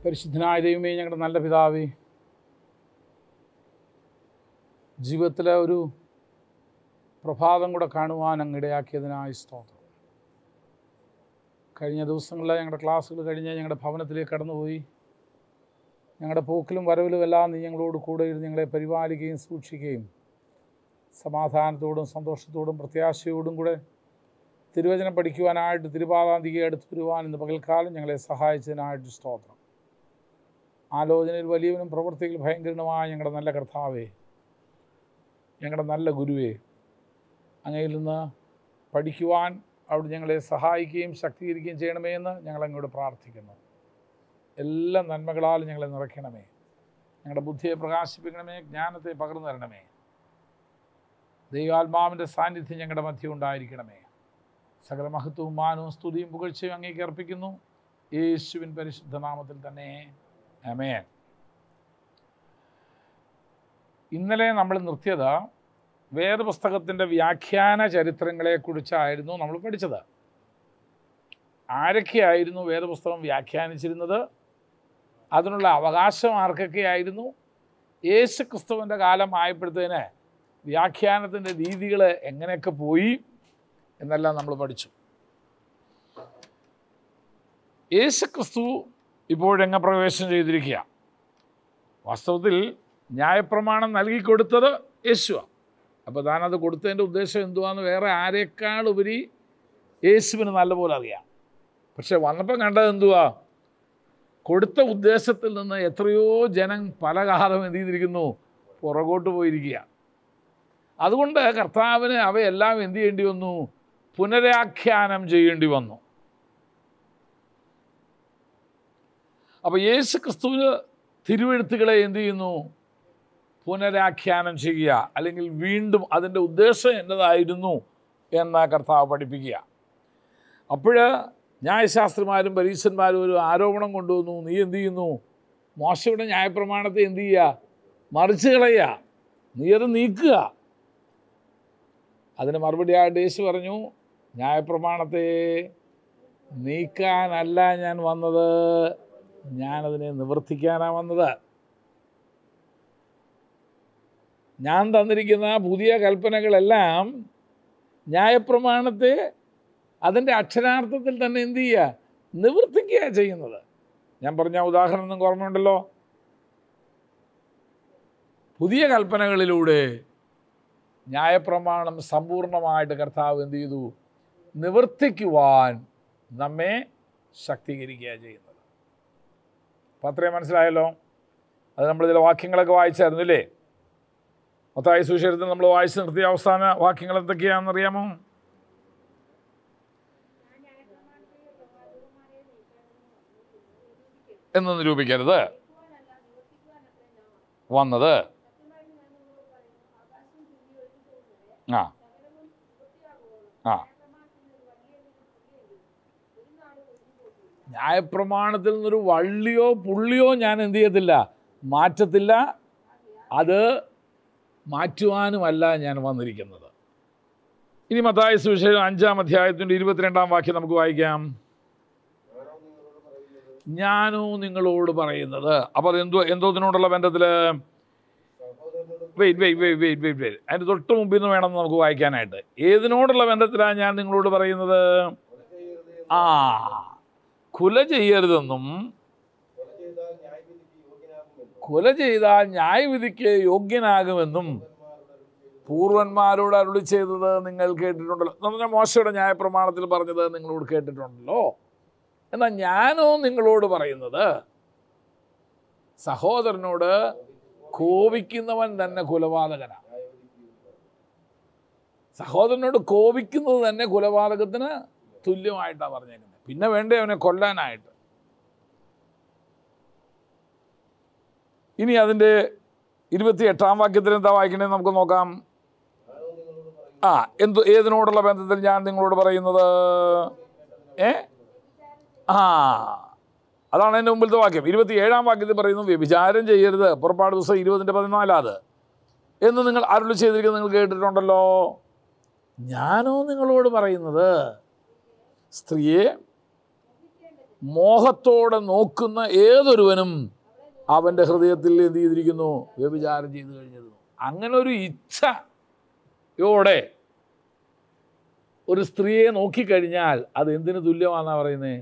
പരിശുദ്ധനായ ദൈവമേ ഞങ്ങളുടെ നല്ല പിതാവേ ജീവിതത്തിലെ ഒരു പ്രഭാതം കൂടെ കാണുവാൻ അങ്ങ് ഇടയാക്കിയതിനായി സ്തോത്രം കഴിഞ്ഞ ദിവസങ്ങളിലെ ഞങ്ങളുടെ ക്ലാസ്സുകൾ കഴിഞ്ഞ് ഞങ്ങളുടെ ഭവനത്തിലേക്ക് കടന്നുപോയി ഞങ്ങളുടെ പോക്കിലും വരവിലും എല്ലാം നീ ഞങ്ങളോട് കൂടെ ഇരുന്ന് ഞങ്ങളെ പരിപാലിക്കുകയും സൂക്ഷിക്കുകയും സമാധാനത്തോടും സന്തോഷത്തോടും പ്രത്യാശയോടും കൂടെ തിരുവചനം പഠിക്കുവാനായിട്ട് തിരുപാതാന്തികയെ അടുത്ത് വരുവാൻ ഇന്ന് പകൽക്കാലം ഞങ്ങളെ സഹായിച്ചതിനായിട്ട് സ്തോത്രം ആലോചനയിൽ വലിയവനും പ്രവൃത്തിയിൽ ഭയങ്കരനുമായ ഞങ്ങളുടെ നല്ല കർത്താവേ ഞങ്ങളുടെ നല്ല ഗുരുവേ അങ്ങയിൽ നിന്ന് പഠിക്കുവാൻ അവിടെ ഞങ്ങളെ സഹായിക്കുകയും ശക്തീകരിക്കുകയും ചെയ്യണമേ എന്ന് ഞങ്ങൾ അങ്ങോട്ട് പ്രാർത്ഥിക്കുന്നു എല്ലാ നന്മകളാലും ഞങ്ങളെ നിറയ്ക്കണമേ ഞങ്ങളുടെ ബുദ്ധിയെ പ്രകാശിപ്പിക്കണമേ ജ്ഞാനത്തെ പകർന്നു തരണമേ ദൈവാത്മാവിൻ്റെ സാന്നിധ്യം ഞങ്ങളുടെ മധ്യം ഉണ്ടായിരിക്കണമേ സകല മഹത്വവും മാനവും സ്തുതിയും പുകഴ്ചയും അങ്ങേക്ക് അർപ്പിക്കുന്നു യേശുവിൻ പരിശുദ്ധ നാമത്തിൽ തന്നെ അമേൻ ഇന്നലെ നമ്മൾ നിർത്തിയത് വേദപുസ്തകത്തിൻ്റെ വ്യാഖ്യാന ചരിത്രങ്ങളെക്കുറിച്ചായിരുന്നു നമ്മൾ പഠിച്ചത് ആരൊക്കെയായിരുന്നു വേദപുസ്തകം വ്യാഖ്യാനിച്ചിരുന്നത് അതിനുള്ള അവകാശം ആർക്കൊക്കെയായിരുന്നു യേശു ക്രിസ്തുവിൻ്റെ കാലം ആയപ്പോഴത്തേന് വ്യാഖ്യാനത്തിൻ്റെ രീതികൾ എങ്ങനെയൊക്കെ പോയി എന്നെല്ലാം നമ്മൾ പഠിച്ചു യേശു ക്രിസ്തു ഇപ്പോൾ രംഗപ്രവേശനം ചെയ്തിരിക്കുക വാസ്തവത്തിൽ ന്യായപ്രമാണം നൽകിക്കൊടുത്തത് യേശുവാണ് അപ്പോൾ താനത് കൊടുത്തതിൻ്റെ ഉദ്ദേശം എന്തുവാന്ന് വേറെ ആരെക്കാൾ ഉപരി യേശുവിന് നല്ലപോലെ അറിയാം പക്ഷെ വന്നപ്പോൾ കണ്ടത് എന്തുവാ കൊടുത്ത ഉദ്ദേശത്തിൽ നിന്ന് എത്രയോ ജനം പല കാലം എന്ത് ചെയ്തിരിക്കുന്നു പുറകോട്ട് പോയിരിക്കുക അതുകൊണ്ട് കർത്താവിന് അവയെല്ലാം എന്ത് ചെയ്യേണ്ടി വന്നു പുനരാഖ്യാനം ചെയ്യേണ്ടി വന്നു അപ്പോൾ യേശു ക്രിസ്തുവിന് തിരുവെഴുത്തുകളെ എന്ത് ചെയ്യുന്നു പുനരാഖ്യാനം ചെയ്യുക അല്ലെങ്കിൽ വീണ്ടും അതിൻ്റെ ഉദ്ദേശം എന്നതായിരുന്നു എന്ന് കർത്താവ് പഠിപ്പിക്കുക അപ്പോൾ ന്യായശാസ്ത്രിമാരും പരീക്ഷന്മാരും ഒരു ആരോപണം കൊണ്ടുവന്നു നീ എന്ത് ചെയ്യുന്നു മോശയുടെ ന്യായപ്രമാണത്തെ എന്ത് ചെയ്യുക മറിച്ച് കളയുക നീ അത് നീക്കുക അതിന് മറുപടിയായിട്ട് യേശു പറഞ്ഞു ന്യായപ്രമാണത്തെ നീക്കാനല്ല ഞാൻ വന്നത് ഞാനതിനെ നിവർത്തിക്കാനാണ് വന്നത് ഞാൻ തന്നിരിക്കുന്ന പുതിയ കൽപ്പനകളെല്ലാം ന്യായപ്രമാണത്തെ അതിൻ്റെ അക്ഷരാർത്ഥത്തിൽ തന്നെ എന്ത് ചെയ്യുക നിവർത്തിക്കുക ചെയ്യുന്നത് ഞാൻ പറഞ്ഞ ഉദാഹരണം നിങ്ങൾക്ക് ഓർമ്മയുണ്ടല്ലോ പുതിയ കൽപ്പനകളിലൂടെ ന്യായപ്രമാണം സമ്പൂർണ്ണമായിട്ട് കർത്താവ് എന്ത് ചെയ്തു നിവർത്തിക്കുവാൻ നമ്മെ ശക്തീകരിക്കുക ചെയ്യുന്നത് അപ്പം അത്രയും മനസ്സിലായല്ലോ അത് നമ്മൾ ചില വാക്യങ്ങളൊക്കെ വായിച്ചായിരുന്നു അല്ലേ മൊത്തമായി സുശേഷത്തിൽ നമ്മൾ വായിച്ച് നിർത്തിയ അവസാന വാക്യങ്ങൾ എന്തൊക്കെയാണെന്ന് അറിയാമോ എന്ന് നിരൂപിക്കരുത് വന്നത് ആ ആ ന്യായപ്രമാണത്തിൽ നിന്നൊരു വള്ളിയോ പുള്ളിയോ ഞാൻ എന്ത് ചെയ്യത്തില്ല മാറ്റത്തില്ല അത് മാറ്റുവാനുമല്ല ഞാൻ വന്നിരിക്കുന്നത് ഇനി മത്തായ സുവിശേഷം അഞ്ചാം അധ്യായത്തിൻ്റെ ഇരുപത്തിരണ്ടാം വാക്യം നമുക്ക് വായിക്കാം ഞാനോ നിങ്ങളോട് പറയുന്നത് അപ്പോൾ അത് എന്തോ എന്തോതിനോടുള്ള ബന്ധത്തിൽ wait wait wait wait wait wait അതിൻ്റെ തൊട്ട് മുമ്പിൽ നിന്ന് വേണം നമുക്ക് വായിക്കാനായിട്ട് ഏതിനോടുള്ള ബന്ധത്തിലാണ് ഞാൻ നിങ്ങളോട് പറയുന്നത് ആ കുല ചെയ്യരുതെന്നും കൊല ചെയ്താൽ ന്യായവിധിക്ക് യോഗ്യനാകുമെന്നും പൂർവന്മാരോട് അരുളി ചെയ്തത് നിങ്ങൾ കേട്ടിട്ടുണ്ടല്ലോ നമ്മൾ മോശയുടെ ന്യായപ്രമാണത്തിൽ പറഞ്ഞത് നിങ്ങളോട് കേട്ടിട്ടുണ്ടല്ലോ എന്നാൽ ഞാനോ നിങ്ങളോട് പറയുന്നത് സഹോദരനോട് കോപിക്കുന്നവൻ തന്നെ കുലപാതകനാണ് സഹോദരനോട് കോപിക്കുന്നത് തന്നെ കുലപാതകത്തിന് തുല്യമായിട്ടാണ് പറഞ്ഞേക്കുന്നത് പിന്നെ വേണ്ടേ അവനെ കൊല്ലാനായിട്ട് ഇനി അതിൻ്റെ ഇരുപത്തി എട്ടാം വാക്യത്തിൽ എന്താ വായിക്കണേ നമുക്ക് നോക്കാം ആ എന്ത് ഏതിനോടുള്ള ബന്ധത്തിൽ ഞാൻ നിങ്ങളോട് പറയുന്നത് ഏ ആ അതാണ് എൻ്റെ മുമ്പിലത്തെ വാക്യം ഇരുപത്തി ഏഴാം വാക്യത്തിൽ പറയുന്നു വ്യഭിചാരം ചെയ്യരുത് പുറപ്പാട് ദിവസം ഇരുപതിൻ്റെ പതിനാലാത് എന്ന് നിങ്ങൾ അരുളി ചെയ്തിരിക്കുന്നത് നിങ്ങൾ കേട്ടിട്ടുണ്ടല്ലോ ഞാനോ നിങ്ങളോട് പറയുന്നത് സ്ത്രീയെ മോഹത്തോടെ നോക്കുന്ന ഏതൊരുവനും അവൻ്റെ ഹൃദയത്തിൽ എന്ത് ചെയ്തിരിക്കുന്നു വ്യഭിചാരം ചെയ്തു കഴിഞ്ഞിരുന്നു അങ്ങനെ ഒരു ഇച്ഛയോടെ ഒരു സ്ത്രീയെ നോക്കിക്കഴിഞ്ഞാൽ അത് എന്തിനു തുല്യമാണെന്നാണ് പറയുന്നത്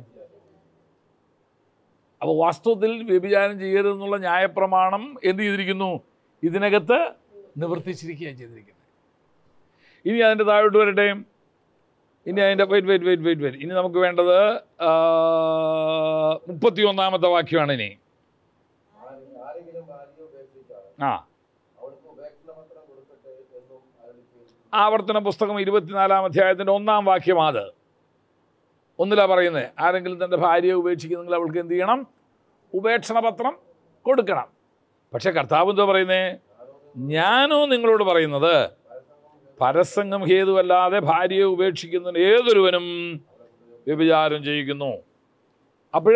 അപ്പോൾ വാസ്തവത്തിൽ വ്യഭിചാരം ചെയ്യരുതെന്നുള്ള ന്യായപ്രമാണം എന്ത് ചെയ്തിരിക്കുന്നു ഇതിനകത്ത് നിവർത്തിച്ചിരിക്കുകയാണ് ചെയ്തിരിക്കുന്നത് ഇനി അതിൻ്റെ താഴോട്ട് വരട്ടെ ഇനി അതിൻ്റെ wait wait wait wait wait ഇനി നമുക്ക് വേണ്ടത് മുപ്പത്തി ഒന്നാമത്തെ വാക്യമാണ് ഇനി ആരെങ്കിലും ഭാര്യയെ ഉപേക്ഷിച്ചാൽ ആ അവൾക്ക് ഉപേക്ഷണപത്രം കൊടുക്കട്ടെ എന്നും അരുളി ചെയ്തു ആവർത്തന പുസ്തകം ഇരുപത്തിനാലാം അധ്യായത്തിൻ്റെ ഒന്നാം വാക്യം അത് ഒന്നിലാ പറയുന്നത് ആരെങ്കിലും തൻ്റെ ഭാര്യയെ ഉപേക്ഷിക്കുന്നെങ്കിൽ അവൾക്ക് എന്ത് ചെയ്യണം ഉപേക്ഷണ പത്രം കൊടുക്കണം പക്ഷേ കർത്താവ് എന്താ പറയുന്നേ ഞാനോ നിങ്ങളോട് പറയുന്നത് പരസംഗം ഹേതുവല്ലാതെ ഭാര്യയെ ഉപേക്ഷിക്കുന്നതിന് ഏതൊരുവനും വ്യഭിചാരം ചെയ്യിക്കുന്നു അപ്പോൾ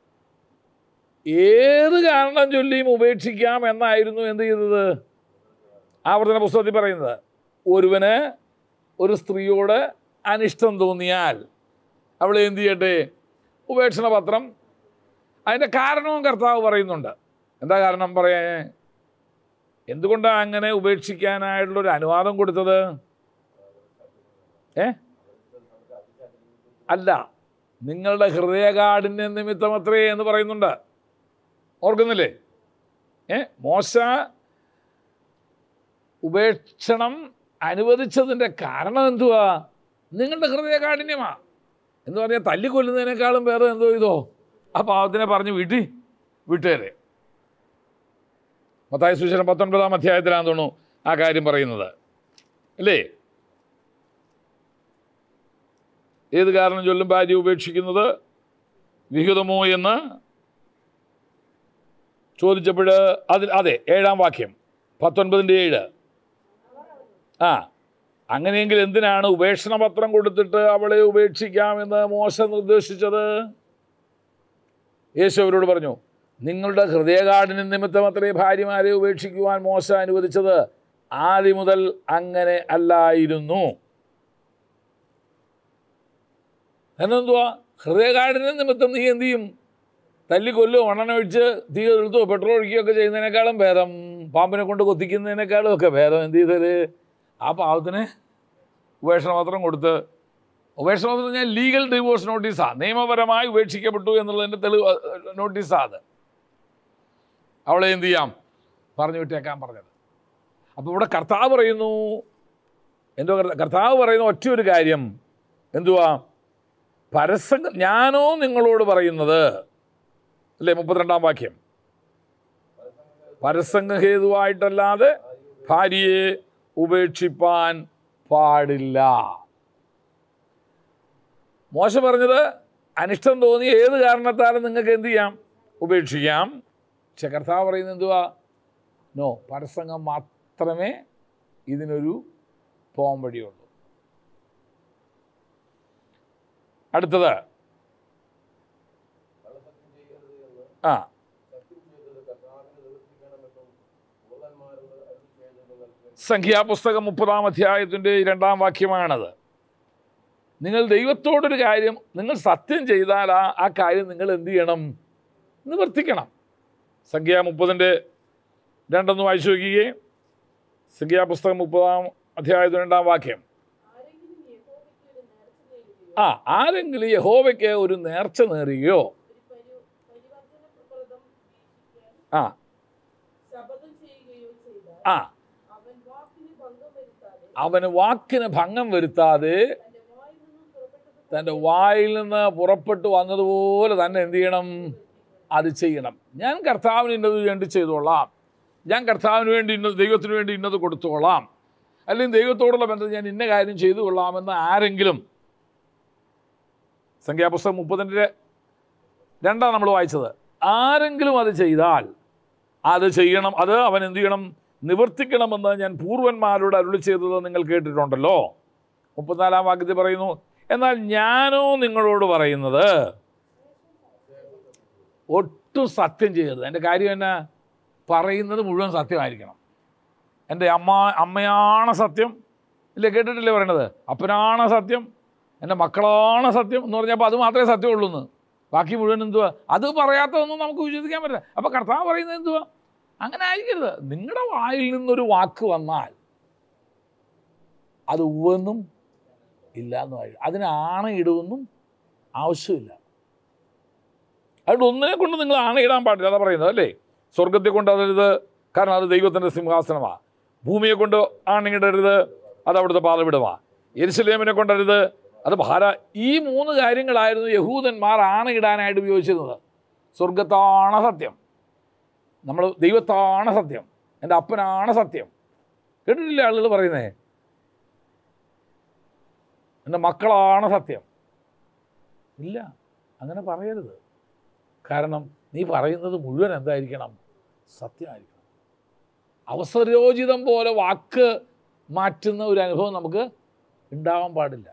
ഏത് കാരണം ചൊല്ലിയും ഉപേക്ഷിക്കാം എന്നായിരുന്നു എന്ത് ചെയ്തത് ആവർത്തന പുസ്തകത്തിൽ പറയുന്നത് ഒരുവന് ഒരു സ്ത്രീയോട് അനിഷ്ടം തോന്നിയാൽ അവൾ എന്ത് ചെയ്യട്ടെ ഉപേക്ഷണ പത്രം അതിൻ്റെ കാരണവും കർത്താവ് പറയുന്നുണ്ട് എന്താ കാരണം പറയാ എന്തുകൊണ്ടാണ് അങ്ങനെ ഉപേക്ഷിക്കാനായിട്ടുള്ളൊരു അനുവാദം കൊടുത്തത് ഏ അല്ല നിങ്ങളുടെ ഹൃദയകാഠിന്യ നിമിത്തം അത്രേ എന്ന് പറയുന്നുണ്ട് ഓർക്കുന്നില്ലേ ഏ മോശ ഉപേക്ഷണം അനുവദിച്ചതിൻ്റെ കാരണം എന്തുവാ നിങ്ങളുടെ ഹൃദയകാഠിന്യമാ എന്ന് പറഞ്ഞാൽ തല്ലിക്കൊല്ലുന്നതിനേക്കാളും വേറെ എന്തോ ഇതോ ആ പാവത്തിനെ പറഞ്ഞ് വീട്ടി വിട്ടേരെ മത്തായ സുശേഷം പത്തൊൻപതാം അധ്യായത്തിലാണെന്ന് തോന്നുന്നു ആ കാര്യം പറയുന്നത് അല്ലേ ഏത് കാരണം ചൊല്ലും ഭാര്യ ഉപേക്ഷിക്കുന്നത് വിഹിതമോ എന്ന് ചോദിച്ചപ്പോൾ അതിൽ അതെ ഏഴാം വാക്യം പത്തൊൻപതിൻ്റെ ഏഴ് ആ അങ്ങനെയെങ്കിൽ എന്തിനാണ് ഉപേക്ഷണ പത്രം കൊടുത്തിട്ട് അവളെ ഉപേക്ഷിക്കാമെന്ന് മോശ നിർദ്ദേശിച്ചത് യേശു അവരോട് പറഞ്ഞു നിങ്ങളുടെ ഹൃദയകാഠിന്യ നിമിത്തം അത്രേ ഭാര്യമാരെ ഉപേക്ഷിക്കുവാൻ മോശ അനുവദിച്ചത് ആദ്യം മുതൽ അങ്ങനെ അല്ലായിരുന്നു എന്നെന്തുവാ ഹൃദയകാഠിന്യ നിമിത്തം നീ എന്ത് ചെയ്യും തല്ലിക്കൊല്ലോ മണ്ണെണ്ണ തീ എടുത്തോ പെട്രോൾ ഒഴിക്കുകയൊക്കെ ചെയ്യുന്നതിനേക്കാളും ഭേദം പാമ്പിനെ കൊണ്ട് കൊത്തിക്കുന്നതിനേക്കാളും ഒക്കെ ഭേദം എന്ത് ചെയ്തത് ആ പാവത്തിന് ഉപേക്ഷണ പത്രം കൊടുത്ത് ഉപേക്ഷണ പത്രം ഞാൻ ലീഗൽ ഡിവോഴ്സ് നോട്ടീസാണ് നിയമപരമായി ഉപേക്ഷിക്കപ്പെട്ടു എന്നുള്ളതിൻ്റെ തെളിവ് നോട്ടീസാണ് അത് അവളെ എന്ത് ചെയ്യാം പറഞ്ഞു വിട്ടേക്കാൻ പറഞ്ഞത് അപ്പോൾ ഇവിടെ കർത്താവ് പറയുന്നു എന്തോ കർത്ത- കർത്താവ് പറയുന്ന ഒറ്റ ഒരു കാര്യം എന്തുവാ പരസംഗം ഞാനോ നിങ്ങളോട് പറയുന്നത് അല്ലേ മുപ്പത്തിരണ്ടാം വാക്യം പരസംഗഹേതുവായിട്ടല്ലാതെ ഭാര്യയെ ഉപേക്ഷിപ്പാൻ പാടില്ല മോശ പറഞ്ഞത് അനിഷ്ടം തോന്നി ഏത് കാരണത്താലും നിങ്ങൾക്ക് എന്ത് ചെയ്യാം ഉപേക്ഷിക്കാം പക്ഷെ കർത്താവ് പറയുന്നത് എന്തുവാ നോ പരസംഗം മാത്രമേ ഇതിനൊരു പോം വഴിയുള്ളൂ അടുത്തത് കള്ളസത്യം ചെയ്യരുത് എന്ന് ആ സത്യം ചെയ്തത് കർത്താവിന് നിവർത്തിക്കണമെന്നും ദൂതന്മാരോട് അരുളി ചെയ്തു നിങ്ങൾക്ക് സംഖ്യാപുസ്തകം മുപ്പതാം അധ്യായത്തിൻ്റെ രണ്ടാം വാക്യമാണത് നിങ്ങൾ ദൈവത്തോടൊരു കാര്യം നിങ്ങൾ സത്യം ചെയ്താൽ ആ ആ കാര്യം നിങ്ങൾ എന്ത് ചെയ്യണം നിവർത്തിക്കണം സംഖ്യ മുപ്പതിൻ്റെ രണ്ടൊന്ന് വായിച്ചു നോക്കിയേ സംഖ്യാപുസ്തകം മുപ്പതാം അധ്യായത്തിൻ്റെ രണ്ടാം വാക്യം ആ ആരെങ്കിലും യഹോവയ്ക്ക് ഒരു നേർച്ച നേറുകയോ ആ ശപഥം ചെയ്യുകയോ ചെയ്താൽ ആ അവൻ വാക്കിന് ഭംഗം വരുത്താതെ അവന് വാക്കിന് ഭംഗം വരുത്താതെ തന്റെ വായിൽ നിന്നും പുറപ്പെട്ടത് തൻ്റെ വായിൽ നിന്ന് പുറപ്പെട്ടു വന്നതുപോലെ തന്നെ എന്ത് ചെയ്യണം അത് ചെയ്യണം ഞാൻ കർത്താവിന് ഇന്നത് വേണ്ടി ചെയ്തോളാം ഞാൻ കർത്താവിന് വേണ്ടി ഇന്നത് ദൈവത്തിന് വേണ്ടി ഇന്നത് കൊടുത്തോളാം അല്ലെങ്കിൽ ദൈവത്തോടുള്ള ബന്ധം ഞാൻ ഇന്ന കാര്യം ചെയ്തു കൊള്ളാമെന്ന് ആരെങ്കിലും സംഖ്യാപുസ്തകം മുപ്പതിൻ്റെ രണ്ടാണ് നമ്മൾ വായിച്ചത് ആരെങ്കിലും അത് ചെയ്താൽ അത് ചെയ്യണം അത് അവൻ എന്ത് ചെയ്യണം നിവർത്തിക്കണമെന്ന് ഞാൻ പൂർവന്മാരോട് അരുളി ചെയ്തത് നിങ്ങൾ കേട്ടിട്ടുണ്ടല്ലോ മുപ്പത്തിനാലാം വാക്യത്തിൽ പറയുന്നു എന്നാൽ ഞാനോ നിങ്ങളോട് പറയുന്നത് ഒട്ടും സത്യം ചെയ്യരുത് എൻ്റെ കാര്യം എന്നാ പറയുന്നത് മുഴുവൻ സത്യമായിരിക്കണം എൻ്റെ അമ്മ അമ്മയാണ് സത്യം ഇല്ലേ കേട്ടിട്ടില്ലേ പറയണത് അപ്പനാണ് സത്യം എൻ്റെ മക്കളാണ് സത്യം എന്ന് പറഞ്ഞപ്പോൾ അത് മാത്രമേ സത്യമുള്ളൂ എന്ന് ബാക്കി മുഴുവൻ എന്തുവാ അത് പറയാത്തതൊന്നും നമുക്ക് വിശ്വസിക്കാൻ പറ്റില്ല അപ്പോൾ കർത്താവ് പറയുന്നത് എന്തുവാ അങ്ങനെ ആയിരിക്കരുത് നിങ്ങളുടെ വായിൽ നിന്നൊരു വാക്ക് വന്നാൽ അത് ഉവെന്നും ഇല്ല എന്നും ആയി അതിന് ആണയിടുമെന്നും ആവശ്യമില്ല അതുകൊണ്ട് ഒന്നിനെ കൊണ്ട് നിങ്ങൾ ആണയിടാൻ പാടില്ല അതാ പറയുന്നത് അല്ലേ സ്വർഗത്തെ കൊണ്ട് അതരുത് കാരണം അത് ദൈവത്തിൻ്റെ സിംഹാസനമാണ് ഭൂമിയെ കൊണ്ട് ആണയിടരുത് അത് അവിടുത്തെ പാതവിടമാണ് എരിശിലേമിനെ കൊണ്ടരുത് അത് ഭാര ഈ മൂന്ന് കാര്യങ്ങളായിരുന്നു യഹൂദന്മാർ ആണയിടാനായിട്ട് ഉപയോഗിച്ചിരുന്നത് സ്വർഗത്താണ് സത്യം നമ്മൾ ദൈവത്താണ് സത്യം എൻ്റെ അപ്പനാണ് സത്യം കേട്ടിട്ടില്ല ആളുകൾ പറയുന്നേ എൻ്റെ മക്കളാണ് സത്യം ഇല്ല അങ്ങനെ പറയരുത് കാരണം നീ പറയുന്നത് മുഴുവൻ എന്തായിരിക്കണം സത്യമായിരിക്കണം അവസരോചിതം പോലെ വാക്ക് മാറ്റുന്ന ഒരു അനുഭവം നമുക്ക് ഉണ്ടാവാൻ പാടില്ല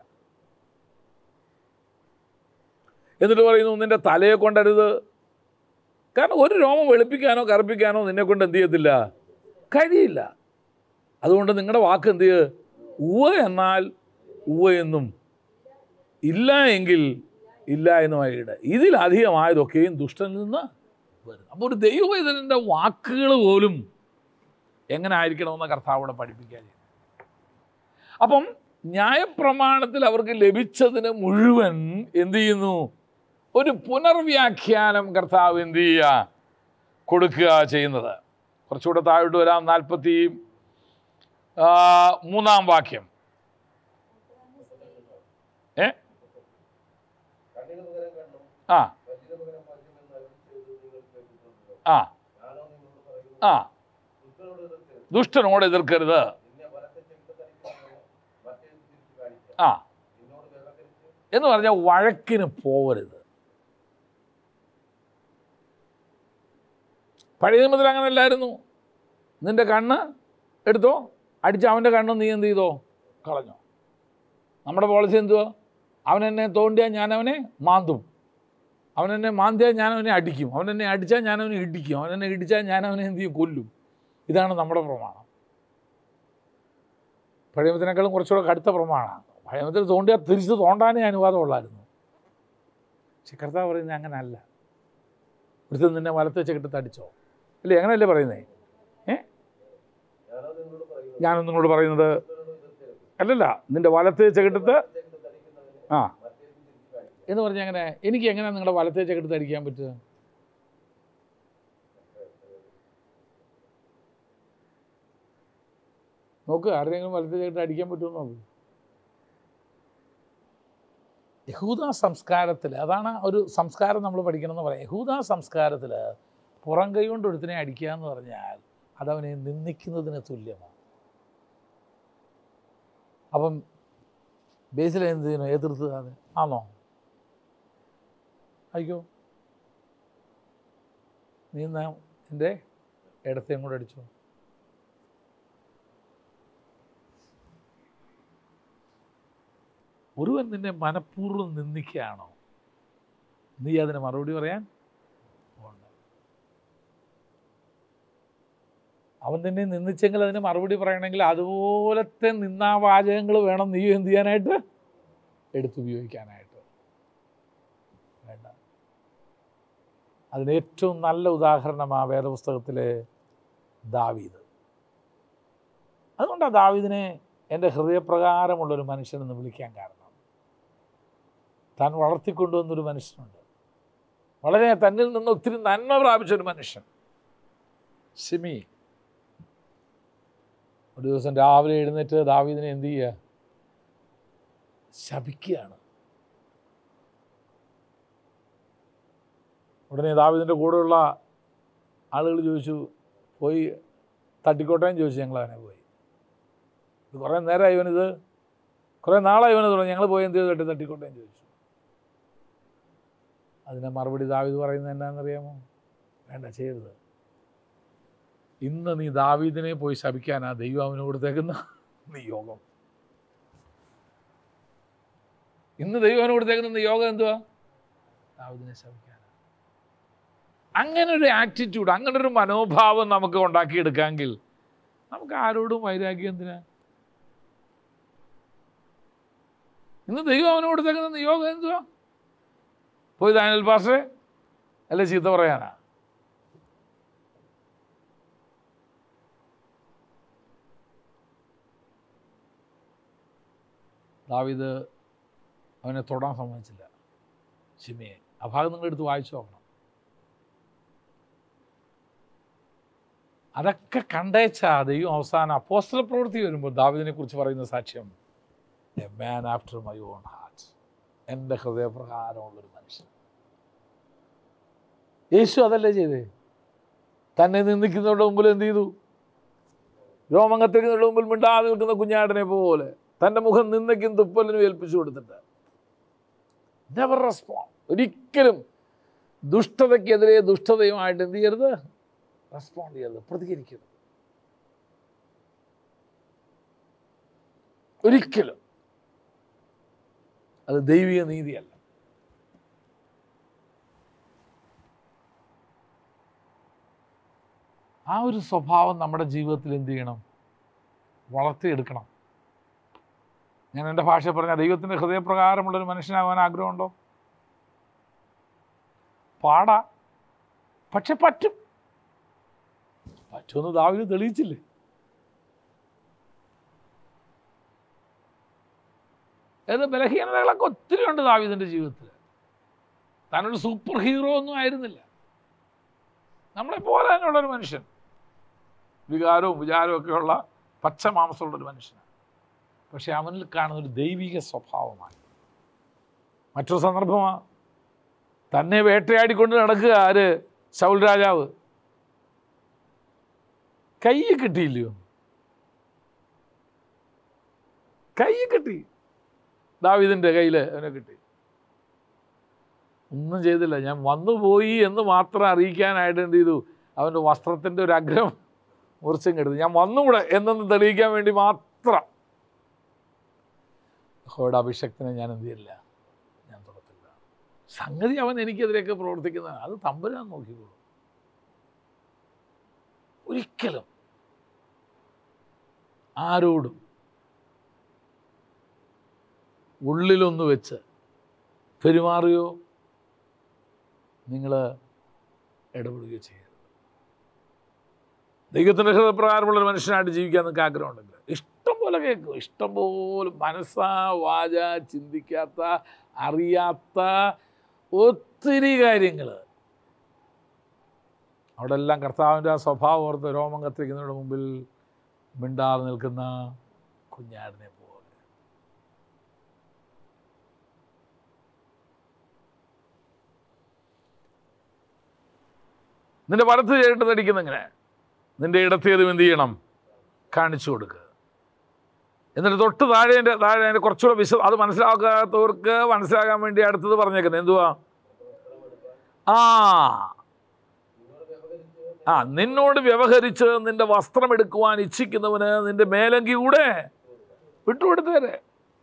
എന്നിട്ട് പറയുന്നു നിന്റെ തലയെ കൊണ്ടരുത് കാരണം ഒരു രോമം വെളുപ്പിക്കാനോ കറുപ്പിക്കാനോ നിന്നെ കൊണ്ട് എന്ത് ചെയ്യത്തില്ല കഴിയില്ല അതുകൊണ്ട് നിങ്ങളുടെ വാക്ക് എന്ത് ചെയ്യ് ഉവ എന്നാൽ ഉവ എന്നും ഇല്ല എങ്കിൽ ഇല്ല എന്നുമായിട്ട് ഇതിലധികമായതൊക്കെയും ദുഷ്ടനിൽ നിന്ന് വരും അപ്പോൾ ഒരു ദൈവവേദനൻ്റെ വാക്കുകൾ പോലും എങ്ങനെ ആയിരിക്കണമെന്ന് കർത്താവോടെ പഠിപ്പിക്കാൻ അപ്പം ന്യായപ്രമാണത്തിൽ അവർക്ക് ലഭിച്ചതിന് മുഴുവൻ എന്ത് ചെയ്യുന്നു ഒരു പുനർവ്യാഖ്യാനം കർത്താവ് എന്ത് ചെയ്യുക കൊടുക്കുക ചെയ്യുന്നത് കുറച്ചുകൂടെ താഴോട്ട് വരാം നാൽപ്പത്തി ആ, മൂന്നാം വാക്യം ഏ കണ്ണിന് പകരം കണ്ണും ആ പല്ലിന് പകരം പല്ലും എന്ന് അരുളി ചെയ്തത് നിങ്ങൾ കേട്ടിട്ടുണ്ടല്ലോ ആ ഞാനോ നിങ്ങളോട് പറയുന്നു ആ ദുഷ്ടനോട് എതിർക്കരുത് ദുഷ്ടനോട് എതിർക്കരുത് നിന്നെ വലത്തെ ചെവിട്ട് തനിക്കുന്നവനെ മറ്റേ തിരിച്ച് കാണിക്കുക ആ നിന്നോട് വ്യവഹരിച്ച് എന്ന് പറഞ്ഞാൽ വഴക്കിന് പോവരുത് പഴയ നിയമത്തിൽ അങ്ങനെ അല്ലായിരുന്നു നിന്റെ കണ്ണ് എടുത്തോ അടിച്ച് അവൻ്റെ കണ്ണ് നീ എന്ത് ചെയ്തോ കളഞ്ഞോ നമ്മുടെ പോളിസി എന്തുവാ അവൻ എന്നെ തോണ്ടിയാൽ ഞാൻ അവനെ മാന്തും അവൻ എന്നെ മാന്തിയാൽ ഞാൻ അവനെ അടിക്കും അവൻ എന്നെ അടിച്ചാൽ ഞാൻ അവനെ ഇടിക്കും അവൻ എന്നെ ഇടിച്ചാൽ ഞാൻ അവനെ എന്ത് ചെയ്യും കൊല്ലും ഇതാണ് നമ്മുടെ പ്രമാണം പഴയമത്തിനേക്കാളും കുറച്ചുകൂടെ കടുത്ത പ്രമാണമാണ് പഴയമത്തിൽ തോണ്ടിയാൽ തിരിച്ച് തോണ്ടാനേ അനുവാദമുള്ളായിരുന്നു പക്ഷെ കർത്താവ് പറയുന്നത് അങ്ങനല്ല ഒരുത്തൻ നിന്നെ വലത്തെ ചെകിട്ട് തടിച്ചോ അല്ലേ അങ്ങനെയല്ലേ പറയുന്നേ ഏ ഞാനോ നിങ്ങളോട് പറയുന്നു ഞാനും നിങ്ങളോട് പറയുന്നത് ദുഷ്ടനോട് എതിർക്കരുത് അല്ലല്ല നിന്റെ വലത്തെ ചെകിട്ടത്ത് ചെവിട്ട് തനിക്കുന്നവനെ ആ മറ്റേ തിരിച്ച് കാണിക്കുക എന്ന് പറഞ്ഞാൽ അങ്ങനെ എനിക്ക് എങ്ങനെ നിങ്ങളുടെ വലത്തെ ചെകിട്ട് തടിക്കാൻ പറ്റുക നോക്ക് ആരുടെയെങ്കിലും വലത്തെ ചെകിട്ട് അടിക്കാൻ പറ്റുമോ നോക്ക് യഹൂദ സംസ്കാരത്തിൽ അതാണ് ഒരു സംസ്കാരം നമ്മൾ പഠിക്കണമെന്ന് പറയാം യഹൂദ സംസ്കാരത്തിൽ പുറം കൈ കൊണ്ട് ഒരുത്തിനെ അടിക്കുക എന്ന് പറഞ്ഞാൽ അതവനെ നിന്ദിക്കുന്നതിന് തുല്യമാണ് അപ്പം ബേസിൽ എന്ത് ചെയ്യുന്നു എതിർത്ത് അത് ആണോ അയ്യോ നീ എന്നാ എൻ്റെ ഇടത്തേം കൂടെ അടിച്ചോ ഒരുവൻ നിന്നെ മനഃപൂർവ്വം നിന്ദിക്കുകയാണോ നീ അതിന് മറുപടി പറയാൻ പോകണ്ട അവൻ നിന്നെ നിന്ദിച്ചെങ്കിൽ അതിന് മറുപടി പറയണമെങ്കിൽ അതുപോലത്തെ നിന്നാവാചകങ്ങൾ വേണം നീ എന്ത് ചെയ്യാനായിട്ട് എടുത്തുപയോഗിക്കാനായിട്ട് വേണ്ട അതിന് ഏറ്റവും നല്ല ഉദാഹരണമാണ് വേദപുസ്തകത്തിലെ ദാവീദ് അതുകൊണ്ടാണ് ദാവീദിനെ എൻ്റെ ഹൃദയപ്രകാരമുള്ളൊരു മനുഷ്യനെന്ന് വിളിക്കാൻ കാരണം താൻ വളർത്തിക്കൊണ്ടുവന്നൊരു മനുഷ്യനുണ്ട് വളരെ തന്നിൽ നിന്ന് ഒത്തിരി നന്മ പ്രാപിച്ചൊരു മനുഷ്യൻ സിമി ഒരു ദിവസം രാവിലെ എഴുന്നേറ്റ് ദാവീദിനെ എന്ത് ചെയ്യുക ശപിക്കുകയാണ് ഉടനെ ദാവീദിൻ്റെ കൂടെയുള്ള ആളുകൾ ചോദിച്ചു പോയി തട്ടിക്കോട്ടേന്ന് ചോദിച്ചു ഞങ്ങൾ അങ്ങനെ പോയി ഇത് കുറേ നേരമായി ഇവനിത് കുറേ നാളായി ഇവന് തുടങ്ങി ഞങ്ങൾ പോയി എന്ത് ചെയ്തു തട്ടി തട്ടിക്കോട്ടേന്ന് ചോദിച്ചു അതിന് മറുപടി ദാവീദ് പറയുന്നത് എന്നാണെന്നറിയാമോ വേണ്ട ചെയ്യരുത് ഇന്ന് നീ ദാവീദിനെ പോയി ശപിക്കാനാ ദൈവം അവന് കൊടുത്തേക്കുന്ന നിയോഗം ഇന്ന് ദൈവം അവന് കൊടുത്തേക്കുന്ന നിയോഗം എന്തുവാ ദാവീദിനെ ശപിക്കാനാ അങ്ങനെ ഒരു ആറ്റിറ്റ്യൂഡ് അങ്ങനെ ഒരു മനോഭാവം നമുക്ക് ഉണ്ടാക്കിയെടുക്കാമെങ്കിൽ നമുക്ക് ആരോടും വൈരാഗ്യം എന്തിനാ ഇന്ന് ദൈവം അവന് കൊടുത്തേക്കുന്ന നിയോഗം എന്തുവാ പോയി ദാനിയൽ പാസ്റ്ററെ അല്ലെ ചീത്ത പറയാനാ ദാവീദ് അവനെ തൊടാൻ സമ്മതിച്ചില്ല ഷിമിയെ ആ ഭാഗം നിങ്ങൾ എടുത്ത് വായിച്ചു നോക്കണം അതൊക്കെ കണ്ടേച്ചാ ദൈവം അവസാനം അപ്പോസ്റ്റല പ്രവൃത്തി വരുമ്പോൾ ദാവിദിനെ കുറിച്ച് പറയുന്ന സാക്ഷ്യം a man after my own heart എൻ്റെ ഹൃദയപ്രകാരമുള്ളൊരു മനുഷ്യൻ യേശു അതല്ലേ ചെയ്തേ തന്നെ നിന്ദിക്കുന്നവരുടെ മുമ്പിൽ എന്ത് ചെയ്തു രോമം കത്തിരിക്കുന്നവരുടെ മുമ്പിൽ മിണ്ടാതെ നിൽക്കുന്ന കുഞ്ഞാടിനെ പോലെ തൻ്റെ മുഖം നിന്നയ്ക്കും തുപ്പലിനും ഏൽപ്പിച്ചു കൊടുത്തിട്ട് നെവർ റെസ്പോണ്ട് ഒരിക്കലും ദുഷ്ടതയ്ക്കെതിരെ ദുഷ്ടതയുമായിട്ട് എന്ത് ചെയ്യരുത് റെസ്പോണ്ട് ചെയ്യരുത് പ്രതികരിക്കരുത് ഒരിക്കലും അത് ദൈവിക നീതിയല്ല ആ ഒരു സ്വഭാവം നമ്മുടെ ജീവിതത്തിൽ എന്ത് ചെയ്യണം വളർത്തിയെടുക്കണം ഞാൻ എൻ്റെ ഭാഷ പറഞ്ഞ ദൈവത്തിൻ്റെ ഹൃദയപ്രകാരമുള്ളൊരു മനുഷ്യനാകാൻ ആഗ്രഹമുണ്ടോ പാടാ പക്ഷെ പറ്റും പറ്റുമെന്ന് ദാവിന് തെളിയിച്ചില്ലേ ഏത് ബലഹീനതകളൊക്കെ ഒത്തിരി ഉണ്ട് ദാവിദിൻ്റെ ജീവിതത്തിൽ താനൊരു സൂപ്പർ ഹീറോ ഒന്നും ആയിരുന്നില്ല നമ്മളെ പോലെ തന്നെയുള്ളൊരു മനുഷ്യൻ വികാരവും വിചാരവും ഒക്കെയുള്ള പച്ച മാംസമുള്ളൊരു മനുഷ്യനാണ് പക്ഷെ അവനിൽ കാണുന്ന ഒരു ദൈവിക സ്വഭാവമാണ് മറ്റൊരു സന്ദർഭമാണ് തന്നെ വേട്ടയാടിക്കൊണ്ട് നടക്കുക ആര് ശൗൽ രാജാവ് കൈ കിട്ടിയില്ലയോ കൈ കിട്ടി ദാവിദിൻ്റെ കയ്യിൽ അവനെ കിട്ടി ഒന്നും ചെയ്തില്ല ഞാൻ വന്നുപോയി എന്ന് മാത്രം അറിയിക്കാനായിട്ട് എന്ത് ചെയ്തു അവൻ്റെ വസ്ത്രത്തിൻ്റെ ഒരു അഗ്രം മുറിച്ചും കെടുത്തു ഞാൻ വന്നുകൂടെ എന്നൊന്ന് തെളിയിക്കാൻ വേണ്ടി മാത്രം ഹോയുടെ അഭിഷക്തിനെ ഞാൻ എന്ത് ചെയ്യില്ല ഞാൻ തുടത്തില്ല സംഗതി അവൻ എനിക്കെതിരെയൊക്കെ പ്രവർത്തിക്കുന്ന അത് തമ്പുരാൻ നോക്കിക്കോളൂ ഒരിക്കലും ആരോടും ഉള്ളിലൊന്ന് വെച്ച് പെരുമാറുകയോ നിങ്ങൾ ഇടപെടുകയോ ചെയ്യരുത് ദൈവത്തിൻ്റെ ഹൃദയപ്രകാരമുള്ളൊരു മനുഷ്യനായിട്ട് ജീവിക്കാൻ നിങ്ങൾക്ക് ആഗ്രഹമുണ്ടെങ്കിൽ ഇഷ്ടം പോലെ കേൾക്കും ഇഷ്ടം പോലെ മനസ്സാ വാച ചിന്തിക്കാത്ത അറിയാത്ത ഒത്തിരി കാര്യങ്ങൾ അവിടെ എല്ലാം കർത്താവിൻ്റെ ആ സ്വഭാവം ഓർത്ത് രോമം കത്തിരിക്കുന്നതിൻ്റെ മുമ്പിൽ മിണ്ടാതെ നിൽക്കുന്ന കുഞ്ഞാടിനെ പോലെ നിന്റെ വലത്ത് ചേട്ട് തടിക്കുന്ന എങ്ങനെ നിന്റെ ഇടത്തേതും എന്ത് ചെയ്യണം കാണിച്ചു കൊടുക്കുക എന്നിട്ട് തൊട്ട് താഴെ എൻ്റെ താഴെ അതിൻ്റെ കുറച്ചുകൂടെ വിശ അത് മനസ്സിലാക്കാത്തവർക്ക് മനസ്സിലാകാൻ വേണ്ടി അടുത്തത് പറഞ്ഞേക്കുന്നത് എന്തുവാ ആ ആ നിന്നോട് വ്യവഹരിച്ച് നിന്റെ വസ്ത്രം എടുക്കുവാൻ ഇച്ഛിക്കുന്നവന് നിന്റെ മേലങ്കി കൂടെ വിട്ടുകൊടുത്തേരെ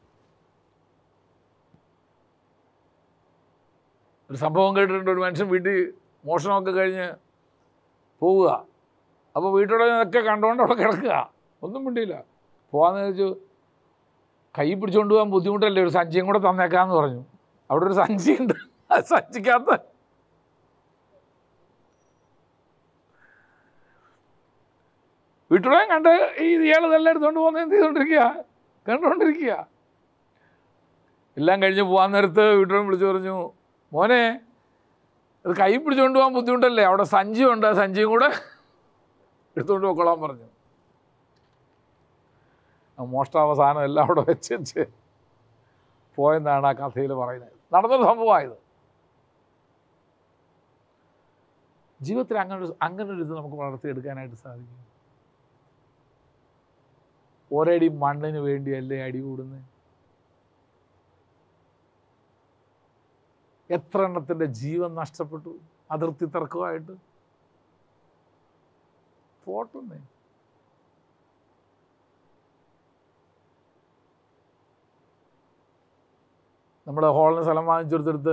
ഒരു സംഭവം കേട്ടിട്ടുണ്ട് ഒരു മനുഷ്യൻ വീട്ടിൽ മോഷണമൊക്കെ കഴിഞ്ഞ് പോവുക അപ്പോൾ വീട്ടുടമയൊക്കെ കണ്ടുകൊണ്ട് അവിടെ കിടക്കുക ഒന്നും മിണ്ടിയില്ല പോകാന്ന് വെച്ചു കൈ പിടിച്ചുകൊണ്ട് പോകാൻ ബുദ്ധിമുട്ടല്ലേ ഒരു സഞ്ചിയും കൂടെ തന്നേക്കാന്ന് പറഞ്ഞു അവിടെ ഒരു സഞ്ചിയുണ്ട് ആ സഞ്ചിക്കകത്ത് വീട്ടുടമയും കണ്ട് ഈ ഇയാൾ ഇതെല്ലാം എടുത്തുകൊണ്ട് പോകുന്നത് എന്ത് ചെയ്തുകൊണ്ടിരിക്കുക കണ്ടുകൊണ്ടിരിക്കുക എല്ലാം കഴിഞ്ഞ് പോകാൻ നേരത്ത് വീട്ടുടമ വിളിച്ചു പറഞ്ഞു മോനെ അത് കൈ പിടിച്ചുകൊണ്ട് പോകാൻ ബുദ്ധിമുട്ടല്ലേ അവിടെ സഞ്ചിയുണ്ട് ആ സഞ്ചിയും കൂടെ എടുത്തുകൊണ്ട് പോയിക്കൊള്ളാൻ പറഞ്ഞു ആ മോഷ്ടാവസാനം എല്ലാം അവിടെ വെച്ച് വെച്ച് പോയെന്നാണ് ആ കഥയിൽ പറയുന്നത് നടന്നൊരു സംഭവമായത് ജീവിതത്തിൽ അങ്ങനെ ഒരു അങ്ങനെ ഒരു ഇത് നമുക്ക് വളർത്തിയെടുക്കാനായിട്ട് സാധിക്കും ഒരടി മണ്ണിന് വേണ്ടിയല്ലേ അടി കൂടുന്നത് എത്ര എണ്ണത്തിൻ്റെ ജീവൻ നഷ്ടപ്പെട്ടു അതിർത്തി തർക്കമായിട്ട് പോട്ടുന്നേ നമ്മുടെ ഹോളിന് സ്ഥലം വാങ്ങിച്ചെടുത്തെടുത്ത്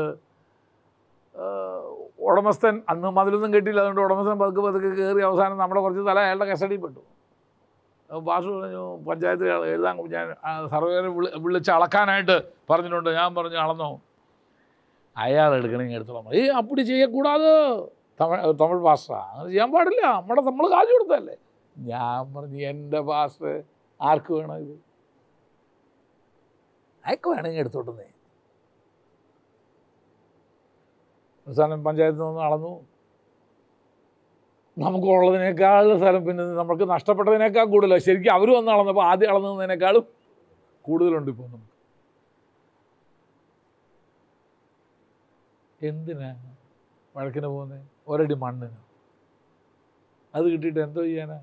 ഉടമസ്ഥൻ അന്ന് മതിലൊന്നും കെട്ടിയില്ല അതുകൊണ്ട് ഉടമസ്ഥൻ പതുക്കെ പതുക്കെ കയറി അവസാനം നമ്മുടെ കുറച്ച് സ്ഥലം അയാളുടെ കസ്റ്റഡിയിൽ പെട്ടു അപ്പോൾ പാസ് പറഞ്ഞു പഞ്ചായത്തിൽ എഴുതാൻ ഞാൻ സർവേനെ വിളി വിളിച്ച് അളക്കാനായിട്ട് പറഞ്ഞിട്ടുണ്ട് ഞാൻ പറഞ്ഞു അളന്നോ അയാൾ എടുക്കണമെങ്കിൽ എടുത്തോളാം ഏയ് അപ്പടി ചെയ്യക്കൂടാതെ തമിഴ് തമിഴ് ഭാഷ അങ്ങനെ ചെയ്യാൻ പാടില്ല നമ്മുടെ നമ്മൾ കാശ് കൊടുത്തല്ലേ ഞാൻ പറഞ്ഞു എൻ്റെ ഭാഷ ആർക്ക് വേണം ഇത് അയക്ക് വേണമെങ്കിൽ എടുത്തോട്ടുന്നേ അവസാനം പഞ്ചായത്തിൽ നിന്ന് അളന്നു നമുക്കുള്ളതിനേക്കാൾ സ്ഥലം പിന്നെ നമുക്ക് നഷ്ടപ്പെട്ടതിനേക്കാൾ കൂടുതലാണ് ശരിക്കും അവർ വന്ന് അളന്നപ്പോൾ ആദ്യം അളന്നതിനേക്കാളും കൂടുതലുണ്ട് ഇപ്പോൾ നമുക്ക് എന്തിനാ വഴക്കിന് പോകുന്നത് ഒരടി മണ്ണിന് അത് കിട്ടിയിട്ട് എന്തോ ചെയ്യാനാ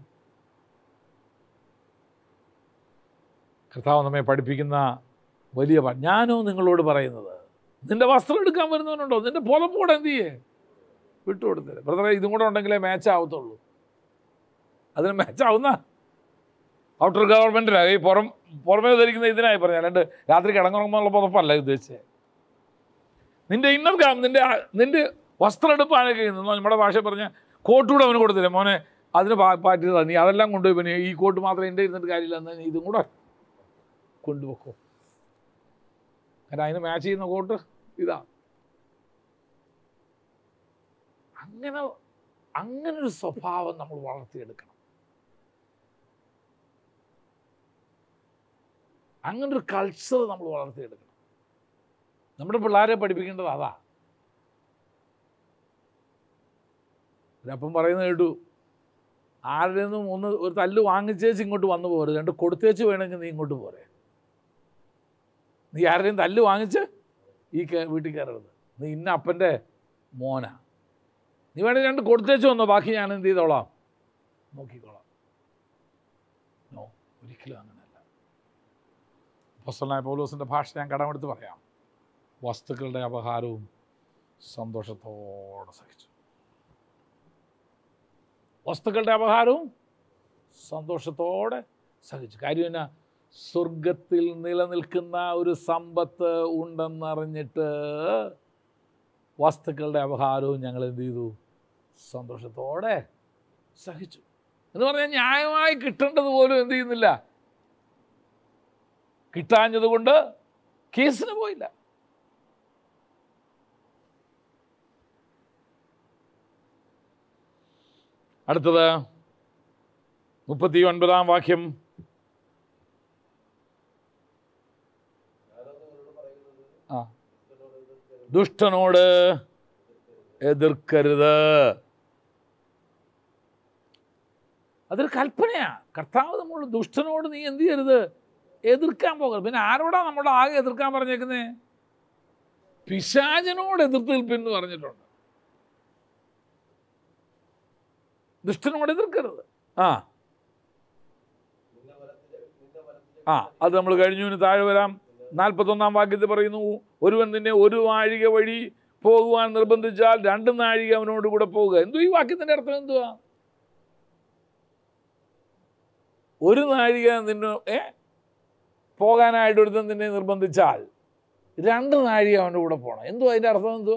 കർത്താവ് നമ്മെ പഠിപ്പിക്കുന്ന വലിയ പ- ഞാനോ നിങ്ങളോട് പറയുന്നത് നിന്റെ വസ്ത്രം എടുക്കാൻ വരുന്നവനുണ്ടോ നിന്റെ പുലപ്പോടെ എന്ത് ചെയ്യേ വിട്ടുകൊടുത്തത് ബ്രദറെ ഇതും കൂടെ ഉണ്ടെങ്കിലേ മാച്ച് ആവത്തുള്ളൂ അതിന് മാച്ച് ആവുന്ന ഔട്ടർ ഗവൺമെൻറ്റിനാണ് ഈ പുറം പുറമേ ധരിക്കുന്ന ഇതിനായി പറഞ്ഞ അല്ലാണ്ട് രാത്രി കിടങ്ങുറങ്ങുമ്പോൾ പുറപ്പല്ല ഉദ്ദേശിച്ചത് നിന്റെ ഇന്നർ കാം നിന്റെ ആ- നിന്റെ വസ്ത്രമെടുപ്പാനൊക്കെ ചെയ്യുന്നത് നമ്മുടെ ഭാഷ പറഞ്ഞ കോട്ടുകൂടെ അവന് കൊടുത്തില്ല മോനെ അതിന് പാ പാറ്റിയതാ നീ അതെല്ലാം കൊണ്ടുപോയി പിന്നെ ഈ കോട്ട് മാത്രം എൻ്റെ ഇരുന്നിട്ട് കാര്യമില്ല എന്നാൽ നീ ഇതും കൂടെ കൊണ്ടുപോക്കോ കാരണം അതിന് മാച്ച് ചെയ്യുന്ന കോട്ട് ഇതാ അങ്ങനെ അങ്ങനെ ഒരു സ്വഭാവം നമ്മൾ വളർത്തിയെടുക്കണം അങ്ങനെ ഒരു കൾച്ചർ നമ്മൾ വളർത്തിയെടുക്കണം നമ്മുടെ പിള്ളേരെ പഠിപ്പിക്കേണ്ടത് അതാ ഒരപ്പം പറയുന്നത് കേട്ടു ആരുടെ നിന്നും ഒന്ന് ഒരു തല്ല് വാങ്ങിച്ചേച്ച് ഇങ്ങോട്ട് വന്നു പോരുത് രണ്ട് കൊടുത്തേച്ച് വേണമെങ്കിൽ നീ ഇങ്ങോട്ട് പോരെ നീ ആരുടെയും തല്ല് വാങ്ങിച്ച് ഈ കേ- വീട്ടിൽ കയറരുത് നീ ഇന്ന അപ്പൻ്റെ മോനാ നീ വേണമെങ്കിൽ രണ്ട് കൊടുത്തേച്ച് വന്നോ ബാക്കി ഞാൻ എന്ത് ചെയ്തോളാം നോക്കിക്കോളാം നോ ഒരിക്കലും അങ്ങനെയല്ല അപ്പോസ്തലനായ പൗലോസിൻ്റെ ഭാഷ ഞാൻ കടമെടുത്ത് പറയാം വസ്തുക്കളുടെ അപഹാരവും സന്തോഷത്തോടെ സഹിച്ചു വസ്തുക്കളുടെ അപഹാരവും സന്തോഷത്തോടെ സഹിച്ചു കാര്യം എന്നാ സ്വർഗത്തിൽ നിലനിൽക്കുന്ന ഒരു സമ്പത്ത് ഉണ്ടെന്നറിഞ്ഞിട്ട് വസ്തുക്കളുടെ അപഹാരവും ഞങ്ങൾ എന്ത് ചെയ്തു സന്തോഷത്തോടെ സഹിച്ചു എന്ന് പറഞ്ഞാൽ ന്യായമായി കിട്ടേണ്ടത് പോലും എന്ത് ചെയ്യുന്നില്ല കിട്ടാഞ്ഞതുകൊണ്ട് കേസിന് പോയില്ല അടുത്തത് മുപ്പത്തി ഒൻപതാം വാക്യം ഞാനത് നിങ്ങളോട് പറയുന്നത് ആ ദുഷ്ടനോട് എതിർക്കരുത്. ദുഷ്ടനോട് എതിർക്കരുത് അതൊരു കൽപ്പനയാ കർത്താവ് നമ്മൾ ദുഷ്ടനോട് നീ എന്ത് ചെയ്യരുത് എതിർക്കാൻ പോകരുത് പിന്നെ ആരോടാ നമ്മുടെ ആകെ എതിർക്കാൻ പറഞ്ഞേക്കുന്നേ പിശാചനോട് എതിർത്ത് നിൽപ്പെന്ന് പറഞ്ഞിട്ടുണ്ട് ദുഷ്ടനോട് എതിർക്കരുത് ആ നിന്റെ വലത്തിലെ നിന്റെ വലത്തിലെ ആ അത് നമ്മൾ കഴിഞ്ഞു ഇനി താഴെ വരാം നാൽപ്പത്തൊന്നാം വാക്യത്തിൽ പറയുന്നു ഒരുവൻ നിന്നെ ഒരു നാഴിക വഴി പോകുവാൻ നിർബന്ധിച്ചാൽ രണ്ട് നാഴിക അവനോട് കൂടെ പോവുക എന്തോ ഈ വാക്യത്തിൻ്റെ അർത്ഥം എന്തുവാ ഒരു നാഴിക നിന്നെ ഏ പോകാനായിട്ട് ഒരുത്തൻ നിന്നെ നിർബന്ധിച്ചാൽ രണ്ട് നാഴിക അവൻ്റെ കൂടെ പോകണം എന്തോ അതിൻ്റെ അർത്ഥം എന്തുവാ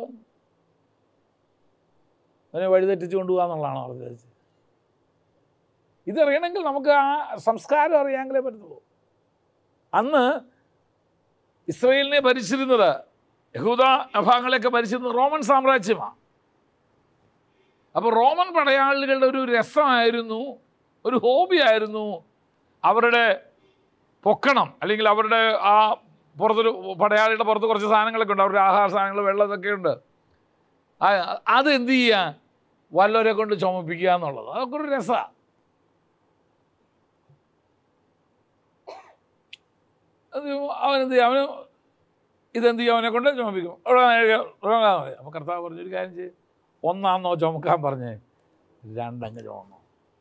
അവനെ വഴിതെറ്റിച്ച് കൊണ്ടുപോകാന്നുള്ളതാണോ പറഞ്ഞത് ഇതറിയണമെങ്കിൽ നമുക്ക് ആ സംസ്കാരം അറിയാമെങ്കിലേ പറ്റത്തുള്ളൂ അന്ന് ഇസ്രയേലിനെ ഭരിച്ചിരുന്നത് യഹൂദ ഭാഗങ്ങളെയൊക്കെ ഭരിച്ചിരുന്നത് റോമൻ സാമ്രാജ്യമാണ് അപ്പോൾ റോമൻ പടയാളികളുടെ ഒരു രസമായിരുന്നു ഒരു ഹോബിയായിരുന്നു അവരുടെ പൊക്കണം അല്ലെങ്കിൽ അവരുടെ ആ പുറത്തൊരു പടയാളിയുടെ പുറത്ത് കുറച്ച് സാധനങ്ങളൊക്കെ ഉണ്ട് അവരുടെ ആഹാര സാധനങ്ങൾ വെള്ളം ഇതൊക്കെ ഉണ്ട് ആ- അത് എന്ത് ചെയ്യുക വല്ലവരെ കൊണ്ട് ചുമപ്പിക്കുക എന്നുള്ളത് അതൊക്കെ ഒരു രസമാണ് അത് അവനെന്ത് ചെയ്യും അവന് ഇതെന്ത് ചെയ്യും അവനെ കൊണ്ട് ചുമപ്പിക്കും അപ്പോൾ കർത്താവ് പറഞ്ഞൊരു കാര്യം ചെയ്യും ഒന്നാന്നോ ചുമക്കാൻ പറഞ്ഞേ രണ്ടങ്ങ് ചുമന്നു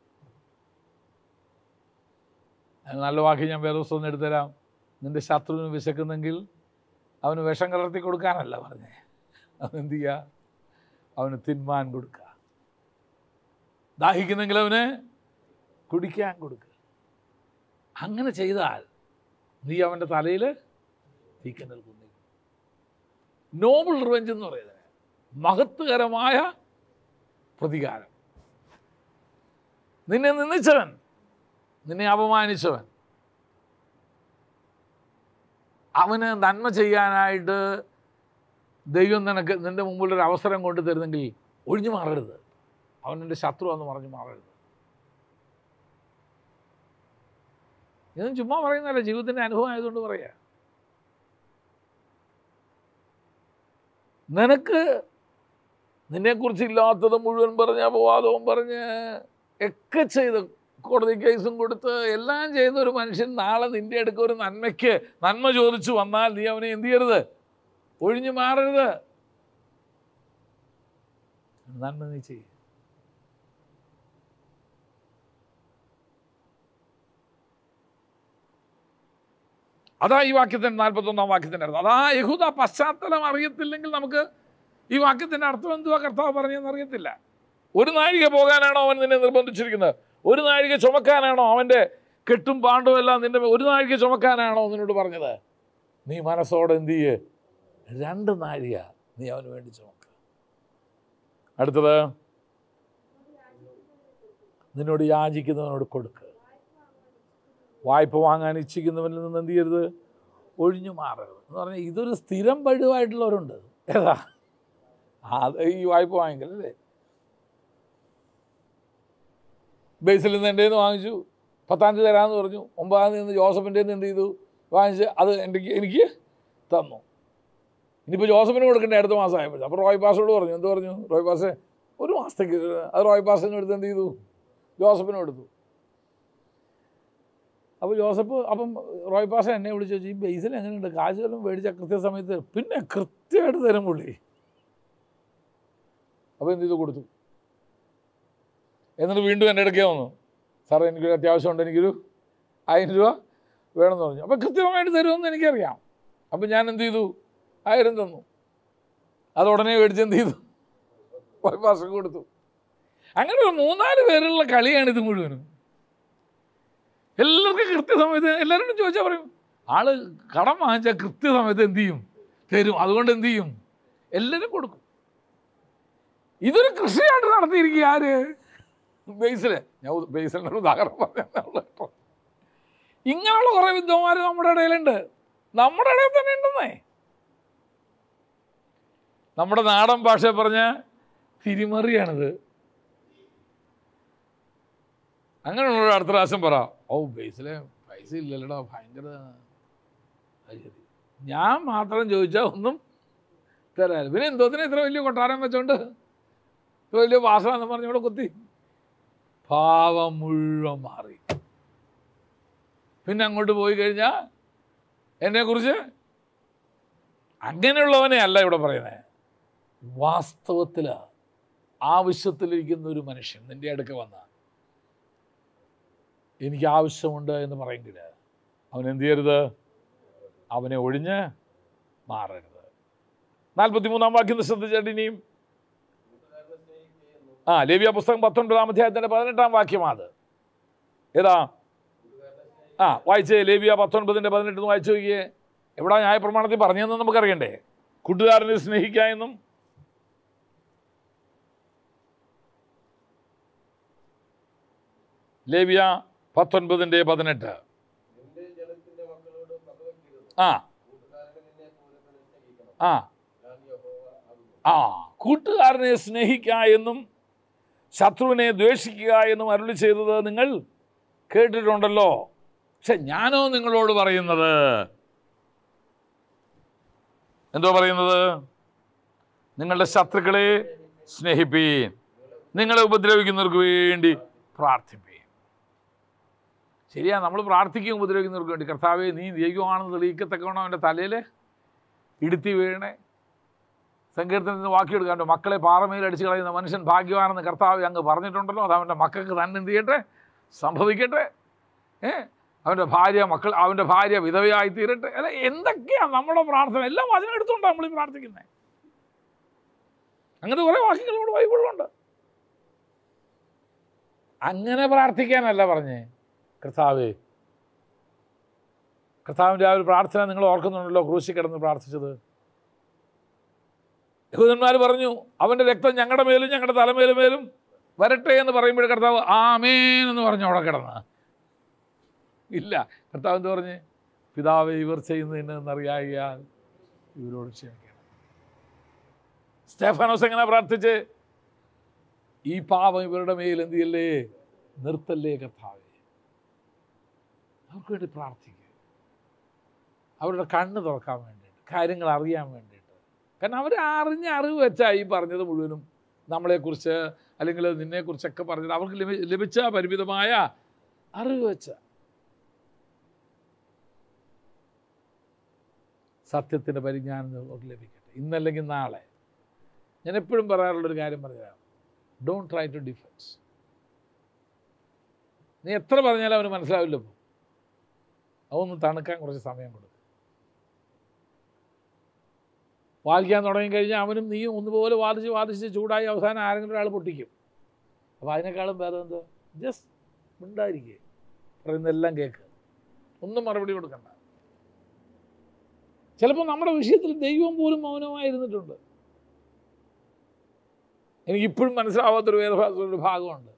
അത് നല്ല വാക്ക് ഞാൻ വേറെ ദിവസം ഒന്ന് എടുത്തുതരാം നിന്റെ ശത്രുവിന് വിശക്കുന്നെങ്കിൽ അവന് വിഷം കലർത്തി കൊടുക്കാനല്ല പറഞ്ഞേ അവനെന്ത് ചെയ്യുക അവന് തിന്മാൻ കൊടുക്കുക ദാഹിക്കുന്നെങ്കിൽ അവന് കുടിക്കാൻ കൊടുക്കുക അങ്ങനെ ചെയ്താൽ നീ അവൻ്റെ തലയിൽ തീക്കനൽ കുന്നി നോബിൾ റിവെഞ്ച് എന്ന് പറയുന്നത് മഹത്വകരമായ പ്രതികാരം നിന്നെ നിന്ദിച്ചവൻ നിന്നെ അപമാനിച്ചവൻ അവന് നന്മ ചെയ്യാനായിട്ട് ദൈവം നിനക്ക് നിൻ്റെ മുമ്പിലൊരു അവസരം കൊണ്ട് തരുന്നെങ്കിൽ ഒഴിഞ്ഞു മാറരുത് അവൻ എൻ്റെ ശത്രുവാന്ന് പറഞ്ഞു മാറരുത് ഇതൊന്നും ചുമ്മാ പറയുന്നതല്ല ജീവിതത്തിൻ്റെ അനുഭവം ആയതുകൊണ്ട് പറയാ നിനക്ക് നിന്നെക്കുറിച്ച് ഇല്ലാത്തത് മുഴുവൻ പറഞ്ഞ് അപവാദവും പറഞ്ഞ് ഒക്കെ ചെയ്ത് കോടതി കേസും കൊടുത്ത് എല്ലാം ചെയ്ത ഒരു മനുഷ്യൻ നാളെ നിൻ്റെ അടുക്ക ഒരു നന്മയ്ക്ക് നന്മ ചോദിച്ചു വന്നാൽ നീ അവനെ എന്ത് ചെയ്യരുത് ഒഴിഞ്ഞു മാറരുത് നന്മ നീ ചെയ്യും അതാ ഈ വാക്യത്തിൻ്റെ നാൽപ്പത്തൊന്നാം വാക്യത്തിൻ്റെ അർത്ഥം അതാ യഹൂദ പശ്ചാത്തലം അറിയത്തില്ലെങ്കിൽ നമുക്ക് ഈ വാക്യത്തിൻ്റെ അർത്ഥം എന്തുവാ കർത്താവ് പറഞ്ഞതെന്ന് അറിയത്തില്ല ഒരു നാഴിക പോകാനാണോ അവൻ നിന്നെ നിർബന്ധിച്ചിരിക്കുന്നത് ഒരു നാഴിക ചുമക്കാനാണോ അവൻ്റെ കെട്ടും പാണ്ടും എല്ലാം നിന്റെ മേ- ഒരു നാഴിക ചുമക്കാനാണോ നിന്നോട് പറഞ്ഞത് നീ മനസ്സോടെ എന്ത് ചെയ്യേ രണ്ട് നാഴിക നീ അവന് വേണ്ടി ചുമക്ക അടുത്തത് നിന്നോട് യാചിക്കുന്നവനോട് കൊടുക്ക് വായ്പ വാങ്ങാൻ ഇച്ഛിക്കുന്നവനിൽ നിന്ന് എന്ത് ചെയ്യരുത് ഒഴിഞ്ഞു മാറരുത് എന്ന് പറഞ്ഞാൽ ഇതൊരു സ്ഥിരം പഴുവായിട്ടുള്ളവരുണ്ട് ഏതാ അത് ഈ വായ്പ വാങ്ങിക്കൽ അല്ലേ ബേസിൽ നിന്ന് എൻ്റെ നിന്ന് വാങ്ങിച്ചു പത്താം തീയതി തരാമെന്ന് പറഞ്ഞു ഒമ്പതാം തീയതി നിന്ന് ജോസഫിൻ്റെ നിന്ന് എന്ത് ചെയ്തു വാങ്ങിച്ച് അത് എനിക്ക് എനിക്ക് തന്നു ഇനിയിപ്പോൾ ജോസഫിന് കൊടുക്കേണ്ട അടുത്ത മാസമായപ്പോൾ അപ്പോൾ റോയ് പാസോട് പറഞ്ഞു എന്ത് പറഞ്ഞു റോയ് പാസേ ഒരു മാസത്തേക്ക് അത് റോയ് പാസിന് എടുത്ത് എന്ത് ചെയ്തു ജോസഫിനും എടുത്തു അപ്പോൾ ജോസഫ് അപ്പം റോയ് പാസ എന്നെ വിളിച്ച് ചോദിച്ചു ഈ ബേസിൽ എങ്ങനെയുണ്ട് കാശ് വല്ലതും മേടിച്ച കൃത്യസമയത്ത് പിന്നെ കൃത്യമായിട്ട് തരും പുള്ളി അപ്പോൾ എന്ത് ചെയ്തു കൊടുത്തു എന്നിട്ട് വീണ്ടും എൻ്റെ ഇടയ്ക്ക് വന്നു സാറേ എനിക്കൊരു അത്യാവശ്യമുണ്ട് എനിക്കൊരു ആയിരം രൂപ വേണമെന്ന് പറഞ്ഞു അപ്പോൾ കൃത്യമായിട്ട് തരുമെന്ന് എനിക്കറിയാം അപ്പോൾ ഞാൻ എന്ത് ചെയ്തു ആയിരം തന്നു അത് ഉടനെ മേടിച്ച് എന്ത് ചെയ്തു പാസ് കൊടുത്തു അങ്ങനെ ഒരു മൂന്നാല് പേരുള്ള കളിയാണ് ഇത് മുഴുവനും എല്ലാവർക്കും കൃത്യസമയത്ത് എല്ലാവരോടും ചോദിച്ചാൽ പറയും ആള് കടം വാങ്ങിച്ചാൽ കൃത്യസമയത്ത് എന്ത് ചെയ്യും തരും അതുകൊണ്ട് എന്ത് ചെയ്യും എല്ലാവരും കൊടുക്കും ഇതൊരു കൃഷിയായിട്ട് നടത്തിയിരിക്കുക ആര് ബേസില് ഞാൻ ഉ- ബേസിലിൻ്റെ ഒരു ഉദാഹരണം പറഞ്ഞുള്ളൂ കേട്ടോ ഇങ്ങനെയുള്ള കുറേ വിദ്വാന്മാർ നമ്മുടെ ഇടയിലുണ്ട് നമ്മുടെ ഇടയിൽ തന്നെ ഉണ്ടെന്നേ നമ്മുടെ നാടൻ ഭാഷ പറഞ്ഞ തിരിമറിയാണിത് അങ്ങനെയുള്ള അടുത്ത പ്രാവശ്യം പറ ഓ ബേസിലെ പൈസ ഇല്ലല്ലോടാ ഭയങ്കര അത് ശരി ഞാൻ മാത്രം ചോദിച്ചാൽ ഒന്നും തരാല്ല പിന്നെ എന്തോത്തിന് ഇത്ര വലിയ കൊട്ടാരം വെച്ചോണ്ട് ഇത്ര വലിയ വാസമാണെന്ന് പറഞ്ഞ് ഇവിടെ കുത്തി ഭാവം മുഴുവൻ മാറി പിന്നെ അങ്ങോട്ട് പോയി കഴിഞ്ഞാൽ എന്നെക്കുറിച്ച് അങ്ങനെയുള്ളവനെ അല്ല ഇവിടെ പറയുന്നത് വാസ്തവത്തിൽ ആവശ്യത്തിലിരിക്കുന്ന ഒരു മനുഷ്യൻ നിൻ്റെ അടുക്ക വന്ന എനിക്ക് ആവശ്യമുണ്ട് എന്ന് പറയെങ്കിൽ അവൻ എന്ത് ചെയ്യരുത് അവനെ ഒഴിഞ്ഞ് മാറരുത് നാൽപ്പത്തിമൂന്നാം വാക്യം ശ്രദ്ധിച്ചിട്ട് ഇനിയും കൂട്ടുകാരനെ സ്നേഹിക്കുകയെന്നും ആ ലേവ്യ പുസ്തകം പത്തൊൻപതാം അധ്യായത്തിൻ്റെ പതിനെട്ടാം വാക്യമാണ് അത് ഏതാ കൂട്ടുകാരനെ സ്നേഹിക്കുക ആ വായിച്ചേ ലേവ്യ പത്തൊൻപതിൻ്റെ പതിനെട്ട് വായിച്ചു നോക്കിയേ എവിടാ ന്യായ പ്രമാണത്തിൽ പറഞ്ഞതെന്ന് നമുക്കറിയണ്ടേ കൂട്ടുകാരനെ സ്നേഹിക്കുക എന്നും ലേവ്യ പത്തൊൻപതിൻ്റെ പതിനെട്ട് നിന്റെ ജനത്തിന്റെ മക്കളോട് പകവയ്ക്കരുത് ആ കൂട്ടുകാരനെ നിന്നെ പോലെ തന്നെ സ്നേഹിക്കണം ആ ഞാൻ യഹോവ ആകുന്നു ആ കൂട്ടുകാരനെ സ്നേഹിക്കുക എന്നും ശത്രുവിനെ ദ്വേഷിക്കുക എന്നും അരുളി ചെയ്തത് നിങ്ങൾ കേട്ടിട്ടുണ്ടല്ലോ പക്ഷെ ഞാനോ നിങ്ങളോട് പറയുന്നത് എന്തോ പറയുന്നത് നിങ്ങളുടെ ശത്രുക്കളെ സ്നേഹിപ്പീൻ നിങ്ങളെ ഉപദ്രവിക്കുന്നവർക്ക് വേണ്ടി പ്രാർത്ഥിപ്പീൻ ശരിയാ നമ്മൾ പ്രാർത്ഥിക്കും ഉപദ്രവിക്കുന്നവർക്ക് വേണ്ടി കർത്താവെ നീ ദൈവമാണെന്ന് തെളിയിക്കത്തക്കവണ്ണം അവൻ്റെ തലയിൽ ഇടുത്തി വീഴണേ സങ്കീർത്തനത്തിൽ നിന്ന് വാക്കിയെടുക്കാൻ മക്കളെ പാറമേൽ അടിച്ചു കളയുന്ന മനുഷ്യൻ ഭാഗ്യവാനെന്ന് കർത്താവ് അങ്ങ് പറഞ്ഞിട്ടുണ്ടല്ലോ അത് അവൻ്റെ മക്കൾക്ക് തന്നെ എന്ത് ചെയ്യട്ടെ സംഭവിക്കട്ടെ ഏ അവൻ്റെ ഭാര്യ മക്കൾ അവൻ്റെ ഭാര്യ വിധവയായി തീരട്ടെ അല്ല എന്തൊക്കെയാണ് നമ്മുടെ പ്രാർത്ഥന എല്ലാം വചനം എടുത്തുകൊണ്ടാണ് നമ്മൾ ഈ പ്രാർത്ഥിക്കുന്നത് അങ്ങനത്തെ കുറേ വാക്യങ്ങൾ നമ്മുടെ ബൈബിളിലുണ്ട് അങ്ങനെ പ്രാർത്ഥിക്കാനല്ല പറഞ്ഞേ കർത്താവേ കർത്താവിൻ്റെ ആ ഒരു പ്രാർത്ഥന നിങ്ങൾ ഓർക്കുന്നുണ്ടല്ലോ ക്രൂശി കിടന്ന് പ്രാർത്ഥിച്ചത് യഹൂദന്മാർ പറഞ്ഞു അവൻ്റെ രക്തം ഞങ്ങളുടെ മേലും ഞങ്ങളുടെ തലമേലും മേലും വരട്ടെ എന്ന് പറയുമ്പോൾ കർത്താവ് ആമേൻ എന്ന് പറഞ്ഞു അവിടെ കിടന്ന് ഇല്ല കർത്താവ് എന്ത് പറഞ്ഞ് പിതാവ് ഇവർ ചെയ്യുന്നതിന് എന്നറിയായാൽ ഇവരോട് ക്ഷമിക്കണം സ്റ്റെഫാനോസ് എങ്ങനെ പ്രാർത്ഥിച്ച് ഈ പാപം ഇവരുടെ മേൽ എന്ത് ചെയ്യല്ലേ നിർത്തല്ലേ കർത്താവേ അവർക്ക് വേണ്ടി പ്രാർത്ഥിക്കുക അവരുടെ കണ്ണ് തുറക്കാൻ വേണ്ടിയിട്ട് കാര്യങ്ങൾ അറിയാൻ വേണ്ടിയിട്ട് കാരണം അവർ അറിഞ്ഞ അറിവ് വെച്ചാൽ ഈ പറഞ്ഞത് മുഴുവനും നമ്മളെക്കുറിച്ച് അല്ലെങ്കിൽ നിന്നെക്കുറിച്ചൊക്കെ പറഞ്ഞത് അവർക്ക് ലഭി ലഭിച്ച പരിമിതമായ അറിവ് വെച്ച സത്യത്തിൻ്റെ പരിജ്ഞാനം അവർക്ക് ലഭിക്കട്ടെ ഇന്നല്ലെങ്കിൽ നാളെ ഞാൻ എപ്പോഴും പറയാറുള്ളൊരു കാര്യം പറഞ്ഞതാണ് ഡോണ്ട് ട്രൈ ടു ഡിഫൻസ് നീ എത്ര പറഞ്ഞാലും അവന് മനസ്സിലാവില്ല ഇപ്പോൾ അതൊന്ന് തണുക്കാൻ കുറച്ച് സമയം കൊടുക്കും വാദിക്കാൻ തുടങ്ങി കഴിഞ്ഞാൽ അവനും നീയും ഒന്നുപോലെ വാദിച്ച് വാദിച്ച് ചൂടായി അവസാനം ആരെങ്കിലും ഒരാൾ പൊട്ടിക്കും അപ്പോൾ അതിനേക്കാളും ഭേദം എന്താ ജസ്റ്റ് മിണ്ടായിരിക്കുക പറയുന്നതെല്ലാം കേൾക്കുക ഒന്നും മറുപടി കൊടുക്കണ്ട ചിലപ്പോൾ നമ്മുടെ വിഷയത്തിൽ ദൈവം പോലും മൗനമായിരുന്നിട്ടുണ്ട് എനിക്കിപ്പോഴും മനസ്സിലാവാത്തൊരു വേദഭാഗത്തിലൊരു ഭാഗമുണ്ട്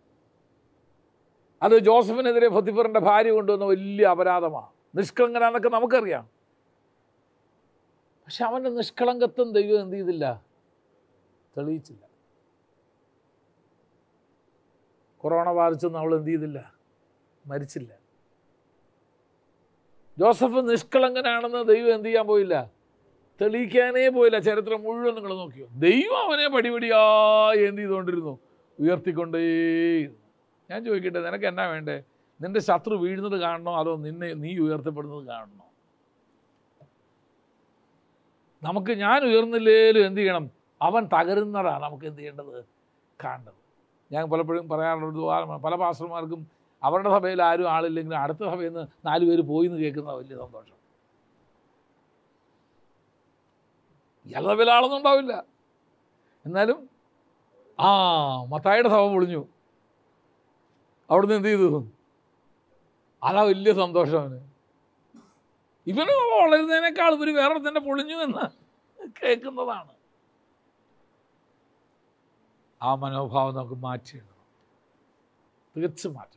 അത് ജോസഫിനെതിരെ ഫത്തിഫറിൻ്റെ ഭാര്യ കൊണ്ടുവന്ന വലിയ അപരാധമാണ് നിഷ്കളങ്കനാന്നൊക്കെ നമുക്കറിയാം പക്ഷെ അവൻ്റെ നിഷ്കളങ്കത്വം ദൈവം എന്ത് ചെയ്തില്ല തെളിയിച്ചില്ല കൊറോണ ബാധിച്ചൊന്നും അവൾ എന്ത് ചെയ്തില്ല മരിച്ചില്ല ജോസഫ് നിഷ്കളങ്കനാണെന്ന് ദൈവം എന്ത് ചെയ്യാൻ പോയില്ല തെളിയിക്കാനേ പോയില്ല ചരിത്രം മുഴുവൻ നിങ്ങൾ നോക്കിയോ ദൈവം അവനെ പടിപടിയായി എന്ത് ചെയ്തുകൊണ്ടിരുന്നു ഉയർത്തിക്കൊണ്ടേയിരുന്നു ഞാൻ ചോദിക്കട്ടെ നിനക്ക് എന്നാ വേണ്ടേ നിന്റെ ശത്രു വീഴുന്നത് കാണണോ അതോ നിന്നെ നീ ഉയർത്തപ്പെടുന്നത് കാണണോ നമുക്ക് ഞാൻ ഉയർന്നില്ലേലും എന്ത് ചെയ്യണം അവൻ തകരുന്നതാണ് നമുക്ക് എന്ത് ചെയ്യേണ്ടത് കാണേണ്ടത് ഞാൻ പലപ്പോഴും പറയാറുള്ളത് ഉദാഹരണം പല പാസ്റ്റർമാർക്കും അവരുടെ സഭയിൽ ആരും ആളില്ലെങ്കിലും അടുത്ത സഭയിൽ നിന്ന് നാല് പേര് പോയി എന്ന് കേൾക്കുന്ന വലിയ സന്തോഷം ഇയാളുടെ സഭയിൽ ആളൊന്നും ഉണ്ടാവില്ല എന്നാലും ആ മത്തായിയുടെ സഭ പൊളിഞ്ഞു അവിടുന്ന് എന്ത് ചെയ്തു അതാ വലിയ സന്തോഷം അവന് ഇവന് വളരുന്നതിനേക്കാൾ ഇവർ വേറെ തന്നെ പൊളിഞ്ഞു എന്ന് കേൾക്കുന്നതാണ് ആ മനോഭാവം നമുക്ക് മാറ്റിയിടണം തീർച്ചയായും മാറ്റണം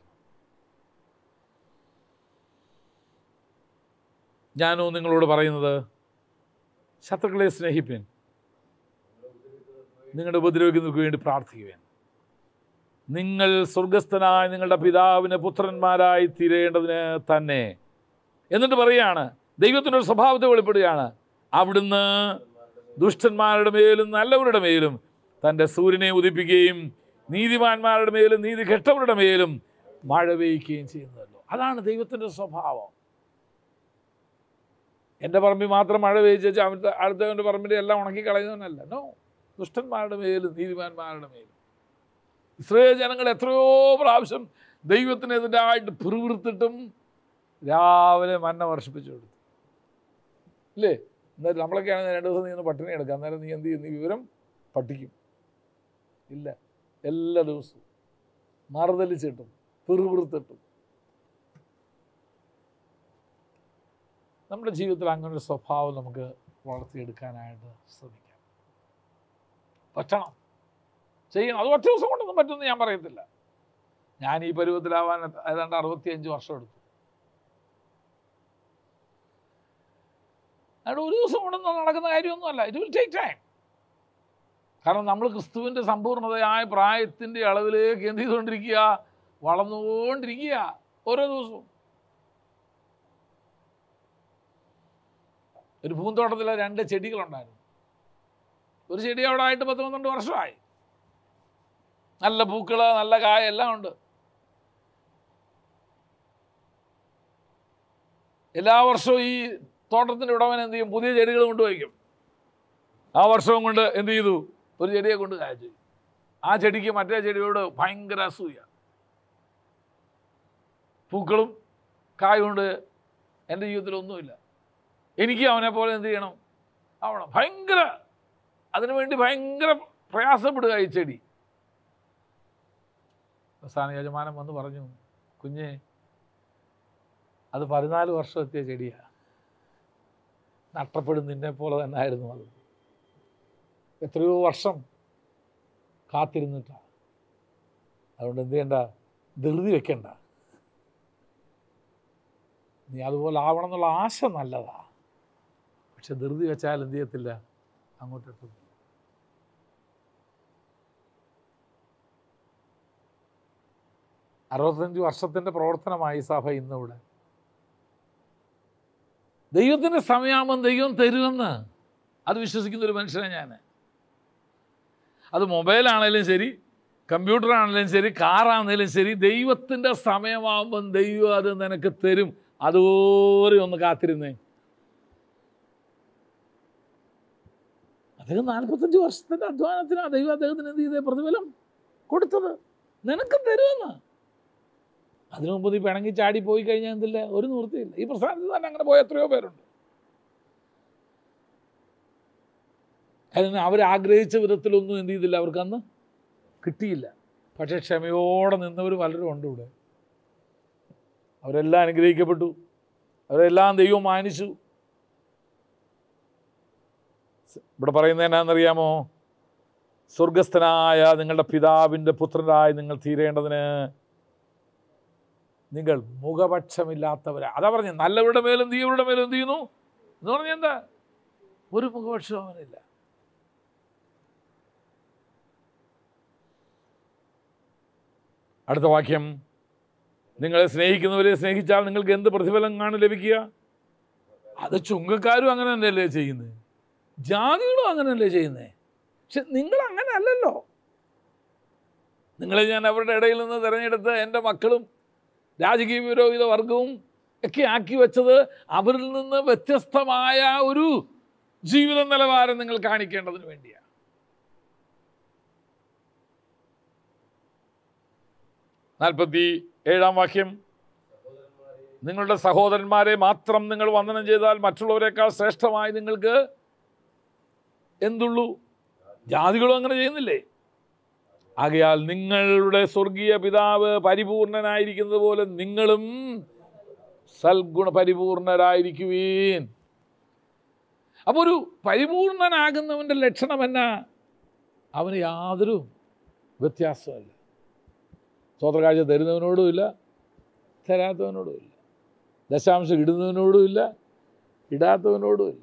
ഞാനോ നിങ്ങളോട് പറയുന്നത് ശത്രുക്കളെ സ്നേഹിപ്പൻ നിങ്ങളുടെ ഉപദ്രവിക്കുന്നവർക്ക് വേണ്ടി പ്രാർത്ഥിക്കുവാൻ നിങ്ങൾ സ്വർഗസ്ഥനായ നിങ്ങളുടെ പിതാവിന് പുത്രന്മാരായി തീരേണ്ടതിന് തന്നെ എന്നിട്ട് പറയുകയാണ് ദൈവത്തിൻ്റെ ഒരു സ്വഭാവത്തെ വെളിപ്പെടുകയാണ് അവിടുന്ന് ദുഷ്ടന്മാരുടെ മേലും നല്ലവരുടെ മേലും തൻ്റെ സൂര്യനെ ഉദിപ്പിക്കുകയും നീതിമാന്മാരുടെ മേലും നീതി കെട്ടവരുടെ മേലും മഴ പെയ്യുകയും ചെയ്യുന്നതല്ലോ അതാണ് ദൈവത്തിൻ്റെ സ്വഭാവം എൻ്റെ പറമ്പിൽ മാത്രം മഴ പെയ്ച്ച് വെച്ചാൽ അവൻ്റെ അടുത്തവൻ്റെ പറമ്പിൻ്റെ എല്ലാം ഉണക്കി കളയുന്നവനല്ല നോ ദുഷ്ടന്മാരുടെ മേലും നീതിമാന്മാരുടെ മേലും ഇസ്രയേൽ ജനങ്ങൾ എത്രയോ പ്രാവശ്യം ദൈവത്തിനെതിരായിട്ട് പിറുവിറുത്തിട്ടും രാവിലെ മന്ന വർഷിപ്പിച്ചു കൊടുത്തു ഇല്ലേ എന്നാലും നമ്മളൊക്കെ ആണെങ്കിൽ രണ്ട് ദിവസം നീ ഒന്ന് പട്ടിണി എടുക്കുക അന്നേരം നീ എന്ത് ചെയ്യും നീ വിവരം പഠിക്കും ഇല്ല എല്ലാ ദിവസവും മറുതലിച്ചിട്ടും പിറുപിറുത്തിട്ടും നമ്മുടെ ജീവിതത്തിൽ അങ്ങനെ ഒരു സ്വഭാവം നമുക്ക് വളർത്തിയെടുക്കാനായിട്ട് ശ്രമിക്കാം പറ്റണം ചെയ്യണം അത് ഒറ്റ ദിവസം കൊണ്ടൊന്നും പറ്റുമെന്ന് ഞാൻ പറയത്തില്ല ഞാൻ ഈ പരുവത്തിലാവാൻ ഏതാണ്ട് അറുപത്തിയഞ്ച് വർഷം എടുത്തു അതുകൊണ്ട് ഒരു ദിവസം കൊണ്ടൊന്നും നടക്കുന്ന കാര്യമൊന്നുമല്ല ഇറ്റ് വിൽ ടേക്ക് ടൈം കാരണം നമ്മൾ ക്രിസ്തുവിൻ്റെ സമ്പൂർണ്ണതയായ പ്രായത്തിൻ്റെ അളവിലേക്ക് എന്ത് ചെയ്തുകൊണ്ടിരിക്കുക വളർന്നുകൊണ്ടിരിക്കുക ഓരോ ദിവസവും ഒരു പൂന്തോട്ടത്തിലെ രണ്ട് ചെടികളുണ്ടായിരുന്നു ഒരു ചെടി അവിടെ ആയിട്ട് പത്ത് പന്ത്രണ്ട് വർഷമായി നല്ല പൂക്കൾ നല്ല കായ എല്ലാം ഉണ്ട് എല്ലാ വർഷവും ഈ തോട്ടത്തിൻ്റെ ഉടമൻ എന്ത് ചെയ്യും പുതിയ ചെടികൾ കൊണ്ടുവയ്ക്കും ആ വർഷവും കൊണ്ട് എന്ത് ചെയ്തു ഒരു ചെടിയെ കൊണ്ട് കായ്ച്ചു ആ ചെടിക്ക് മറ്റേ ചെടിയോട് ഭയങ്കര അസൂയ പൂക്കളും കായ കൊണ്ട് എൻ്റെ ജീവിതത്തിൽ ഒന്നുമില്ല എനിക്ക് അവനെ പോലെ എന്ത് ചെയ്യണം ആവണം ഭയങ്കര അതിനുവേണ്ടി ഭയങ്കര പ്രയാസപ്പെടുക ഈ ചെടി അവസാന യജമാനൻ വന്ന് പറഞ്ഞു കുഞ്ഞെ അത് പതിനാല് വർഷം എത്തിയ ചെടിയാണ് നഷ്ടപ്പെടും നിന്നെ പോലെ തന്നെ ആയിരുന്നു അത് എത്രയോ വർഷം കാത്തിരുന്നിട്ടാണ് അതുകൊണ്ട് എന്ത് ചെയ്യണ്ട ധൃതി വെക്കണ്ട നീ അതുപോലെ ആവണം എന്നുള്ള ആശ നല്ലതാ പക്ഷെ ധൃതി വെച്ചാൽ എന്ത് ചെയ്യത്തില്ല അങ്ങോട്ട് എത്തത്തില്ല അറുപത്തഞ്ച് വർഷത്തിൻ്റെ പ്രവർത്തനമായി സഭ ഇന്നിവിടെ ദൈവത്തിൻ്റെ സമയമാകുമ്പം ദൈവം തരുമെന്ന് അത് വിശ്വസിക്കുന്ന ഒരു മനുഷ്യനാണ് ഞാൻ അത് മൊബൈലാണേലും ശരി കമ്പ്യൂട്ടർ ആണെങ്കിലും ശരി കാറാണെങ്കിലും ശരി ദൈവത്തിൻ്റെ സമയമാകുമ്പം ദൈവം അത് നിനക്ക് തരും അതുപോലെ ഒന്ന് കാത്തിരുന്നേ അദ്ദേഹം നാൽപ്പത്തഞ്ച് വർഷത്തിൻ്റെ അധ്വാനത്തിനാണ് ദൈവം അദ്ദേഹത്തിന് എന്ത് ചെയ്തേ പ്രതിഫലം കൊടുത്തത് നിനക്ക് തരുമെന്ന് അതിനു മുമ്പ് നീ പിണങ്ങി ചാടി പോയി കഴിഞ്ഞാൽ എന്തില്ല ഒരു നിവൃത്തിയില്ല ഈ പ്രസ്ഥാനത്തിൽ തന്നെ അങ്ങനെ പോയ എത്രയോ പേരുണ്ട് അതിന് അവരാഗ്രഹിച്ച വിധത്തിലൊന്നും എന്ത് ചെയ്തില്ല അവർക്ക് അന്ന് കിട്ടിയില്ല പക്ഷേ ക്ഷമയോടെ നിന്നവർ പലരും ഉണ്ട് ഇവിടെ അവരെല്ലാം അനുഗ്രഹിക്കപ്പെട്ടു അവരെല്ലാം ദൈവം മാനിച്ചു ഇവിടെ പറയുന്നത് എന്നാണെന്നറിയാമോ സ്വർഗസ്ഥനായ നിങ്ങളുടെ പിതാവിൻ്റെ പുത്രനായി നിങ്ങൾ തീരേണ്ടതിന് നിങ്ങൾ മുഖപക്ഷമില്ലാത്തവരാ അതാ പറഞ്ഞ നല്ലവരുടെ മേലും തീയവരുടെ മേലും എന്ത് ചെയ്യുന്നു എന്ന് പറഞ്ഞാൽ എന്താ ഒരു മുഖപക്ഷവും അവനില്ല അടുത്ത വാക്യം നിങ്ങളെ സ്നേഹിക്കുന്നവരെ സ്നേഹിച്ചാൽ നിങ്ങൾക്ക് എന്ത് പ്രതിഫലം കാണും ലഭിക്കുക അത് ചുങ്കക്കാരും അങ്ങനെ തന്നെയല്ലേ ചെയ്യുന്നത് ജാതികളും അങ്ങനെയല്ലേ ചെയ്യുന്നത് പക്ഷെ നിങ്ങൾ അങ്ങനെ അല്ലല്ലോ നിങ്ങളെ ഞാൻ അവരുടെ ഇടയിൽ നിന്ന് തിരഞ്ഞെടുത്ത് എൻ്റെ മക്കളും രാജകീയ പുരോഹിത വർഗവും ഒക്കെ ആക്കി വെച്ചത് അവരിൽ നിന്ന് വ്യത്യസ്തമായ ഒരു ജീവിത നിലവാരം നിങ്ങൾ കാണിക്കേണ്ടതിന് വേണ്ടിയാണ് നാൽപ്പത്തി ഏഴാം വാക്യം നിങ്ങളുടെ സഹോദരന്മാരെ മാത്രം നിങ്ങൾ വന്ദനം ചെയ്താൽ മറ്റുള്ളവരെക്കാൾ ശ്രേഷ്ഠമായി നിങ്ങൾക്ക് എന്തുള്ളൂ ജാതികളും അങ്ങനെ ചെയ്യുന്നില്ലേ ആകയാൽ നിങ്ങളുടെ സ്വർഗീയ പിതാവ് പരിപൂർണനായിരിക്കുന്നത് പോലെ നിങ്ങളും സൽഗുണ പരിപൂർണരായിരിക്കുവീൻ അപ്പോൾ ഒരു പരിപൂർണനാകുന്നവൻ്റെ ലക്ഷണം എന്നാ അവന് യാതൊരു വ്യത്യാസമല്ല സ്വതകാഴ്ച തരുന്നവനോടുമില്ല തരാത്തവനോടുമില്ല ദശാംശം ഇടുന്നവനോടുമില്ല ഇടാത്തവനോടുമില്ല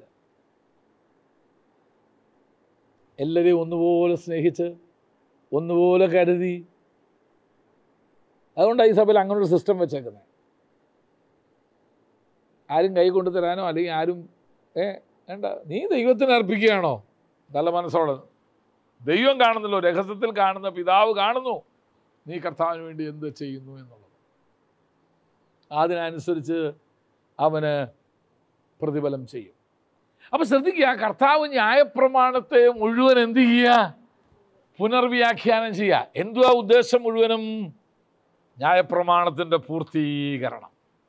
എല്ലാവരെയും ഒന്നുപോലെ സ്നേഹിച്ച് ഒന്നുപോലെ കരുതി അതുകൊണ്ടാണ് ഈ സഭയിൽ അങ്ങനെ ഒരു സിസ്റ്റം വെച്ചേക്കുന്നത് ആരും കൈ കൊണ്ടു തരാനോ അല്ലെങ്കിൽ ആരും ഏ വേണ്ട നീ ദൈവത്തിന് അർപ്പിക്കുകയാണോ നല്ല മനസ്സോടെ ദൈവം കാണുന്നല്ലോ രഹസ്യത്തിൽ കാണുന്ന പിതാവ് കാണുന്നു നീ കർത്താവിന് വേണ്ടി എന്ത് ചെയ്യുന്നു എന്നുള്ളത് അതിനനുസരിച്ച് അവന് പ്രതിഫലം ചെയ്യും അപ്പം ശ്രദ്ധിക്കുക കർത്താവ് ന്യായപ്രമാണത്തെ മുഴുവൻ എന്ത് ചെയ്യുക പുനർവ്യാഖ്യാനം ചെയ്യുക എന്തുവാ ഉദ്ദേശം മുഴുവനും ന്യായപ്രമാണത്തിൻ്റെ പൂർത്തീകരണം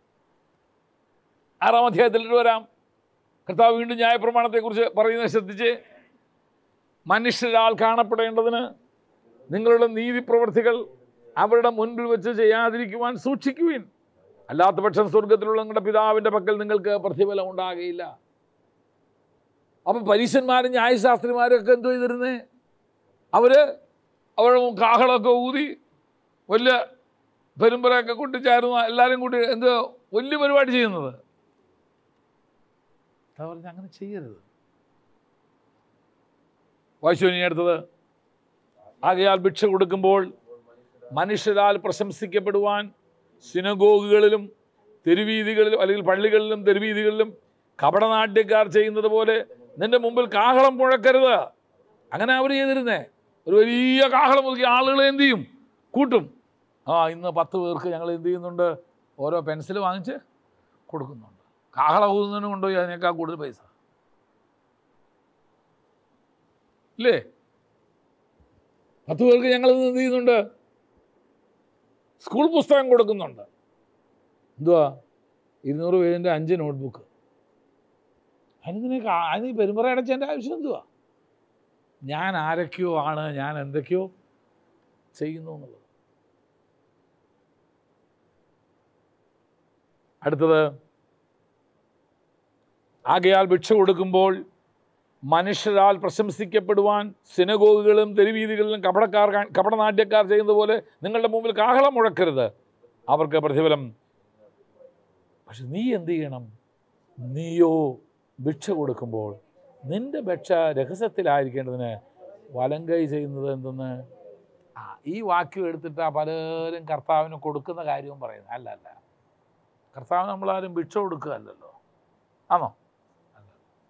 ആറാം അധ്യായത്തിലേക്ക് വരാം കർത്താവ് വീണ്ടും ന്യായപ്രമാണത്തെക്കുറിച്ച് പറയുന്നത് ശ്രദ്ധിച്ച് മനുഷ്യരാൽ കാണപ്പെടേണ്ടതിന് നിങ്ങളുടെ നീതി പ്രവൃത്തികൾ അവരുടെ മുൻപിൽ വെച്ച് ചെയ്യാതിരിക്കുവാൻ സൂക്ഷിക്കുവിൻ അല്ലാത്ത പക്ഷം സ്വർഗത്തിലുള്ള നിങ്ങളുടെ പിതാവിൻ്റെ പക്കൽ നിങ്ങൾക്ക് പ്രതിഫലം ഉണ്ടാകുകയില്ല അപ്പം പരീശന്മാരും ന്യായശാസ്ത്രിമാരും ഒക്കെ എന്തോ ചെയ്തിരുന്നേ അവർ അവരുടെ കാഹളമൊക്കെ ഊതി വലിയ പെരുമ്പറയൊക്കെ കൂട്ടിച്ചായിരുന്നു എല്ലാവരും കൂട്ടി എന്തോ വലിയ പരിപാടി ചെയ്യുന്നത് അതാ പറഞ്ഞ അങ്ങനെ ചെയ്യരുത് വായിച്ചു ഇനി അടുത്തത് ആകയാൽ ഭിക്ഷ കൊടുക്കുമ്പോൾ മനുഷ്യരാൽ പ്രശംസിക്കപ്പെടുവാൻ സിനഗോഗുകളിലും തെരുവീതികളിലും അല്ലെങ്കിൽ പള്ളികളിലും തെരുവീതികളിലും കപടനാട്യക്കാർ ചെയ്യുന്നത് പോലെ നിന്റെ മുമ്പിൽ കാഹളം മുഴക്കരുത് അങ്ങനെ അവർ ചെയ്തിരുന്നേ ഒരു വലിയ കാഹളം മുറുക്കി ആളുകൾ എന്ത് ചെയ്യും കൂട്ടും ആ ഇന്ന് പത്ത് പേർക്ക് ഞങ്ങൾ എന്ത് ചെയ്യുന്നുണ്ട് ഓരോ പെൻസിൽ വാങ്ങിച്ച് കൊടുക്കുന്നുണ്ട് കാഹളം ഊതുന്നതിന് കൊണ്ടുപോയി അതിനേക്കാൾ കൂടുതൽ പൈസ ഇല്ലേ പത്ത് പേർക്ക് ഞങ്ങൾ ഇന്ന് എന്ത് ചെയ്യുന്നുണ്ട് സ്കൂൾ പുസ്തകം കൊടുക്കുന്നുണ്ട് എന്തുവാ ഇരുന്നൂറ് പേജിൻ്റെ അഞ്ച് നോട്ട്ബുക്ക് അതിന് അതിന് പെരുമ്പറ അടച്ചതിൻ്റെ ആവശ്യം എന്തുവാ ഞാൻ ആരൊക്കെയോ ആണ് ഞാൻ എന്തൊക്കെയോ ചെയ്യുന്നു എന്നുള്ളത് അടുത്തത് ആകയാൽ ഭിക്ഷ കൊടുക്കുമ്പോൾ മനുഷ്യരാൽ പ്രശംസിക്കപ്പെടുവാൻ സിനഗോഗുകളും തെരുവീതികളിലും കപടക്കാർ കാ- കപടനാട്യക്കാർ ചെയ്യുന്നത് പോലെ നിങ്ങളുടെ മുമ്പിൽ കാഹളം മുഴക്കരുത് അവർക്ക് പ്രതിഫലം പക്ഷെ നീ എന്ത് ചെയ്യണം നീയോ ഭിക്ഷ കൊടുക്കുമ്പോൾ നിന്റെ ഭിക്ഷ രഹസ്യത്തിലായിരിക്കേണ്ടതിന് വലം കൈ ചെയ്യുന്നത് എന്തെന്ന് ആ ഈ വാക്യം എടുത്തിട്ട് പലരും കർത്താവിന് കൊടുക്കുന്ന കാര്യവും പറയുന്നത് അല്ല അല്ല കർത്താവ് നമ്മളാരും ഭിക്ഷ കൊടുക്കുകയല്ലല്ലോ ആണോ അല്ല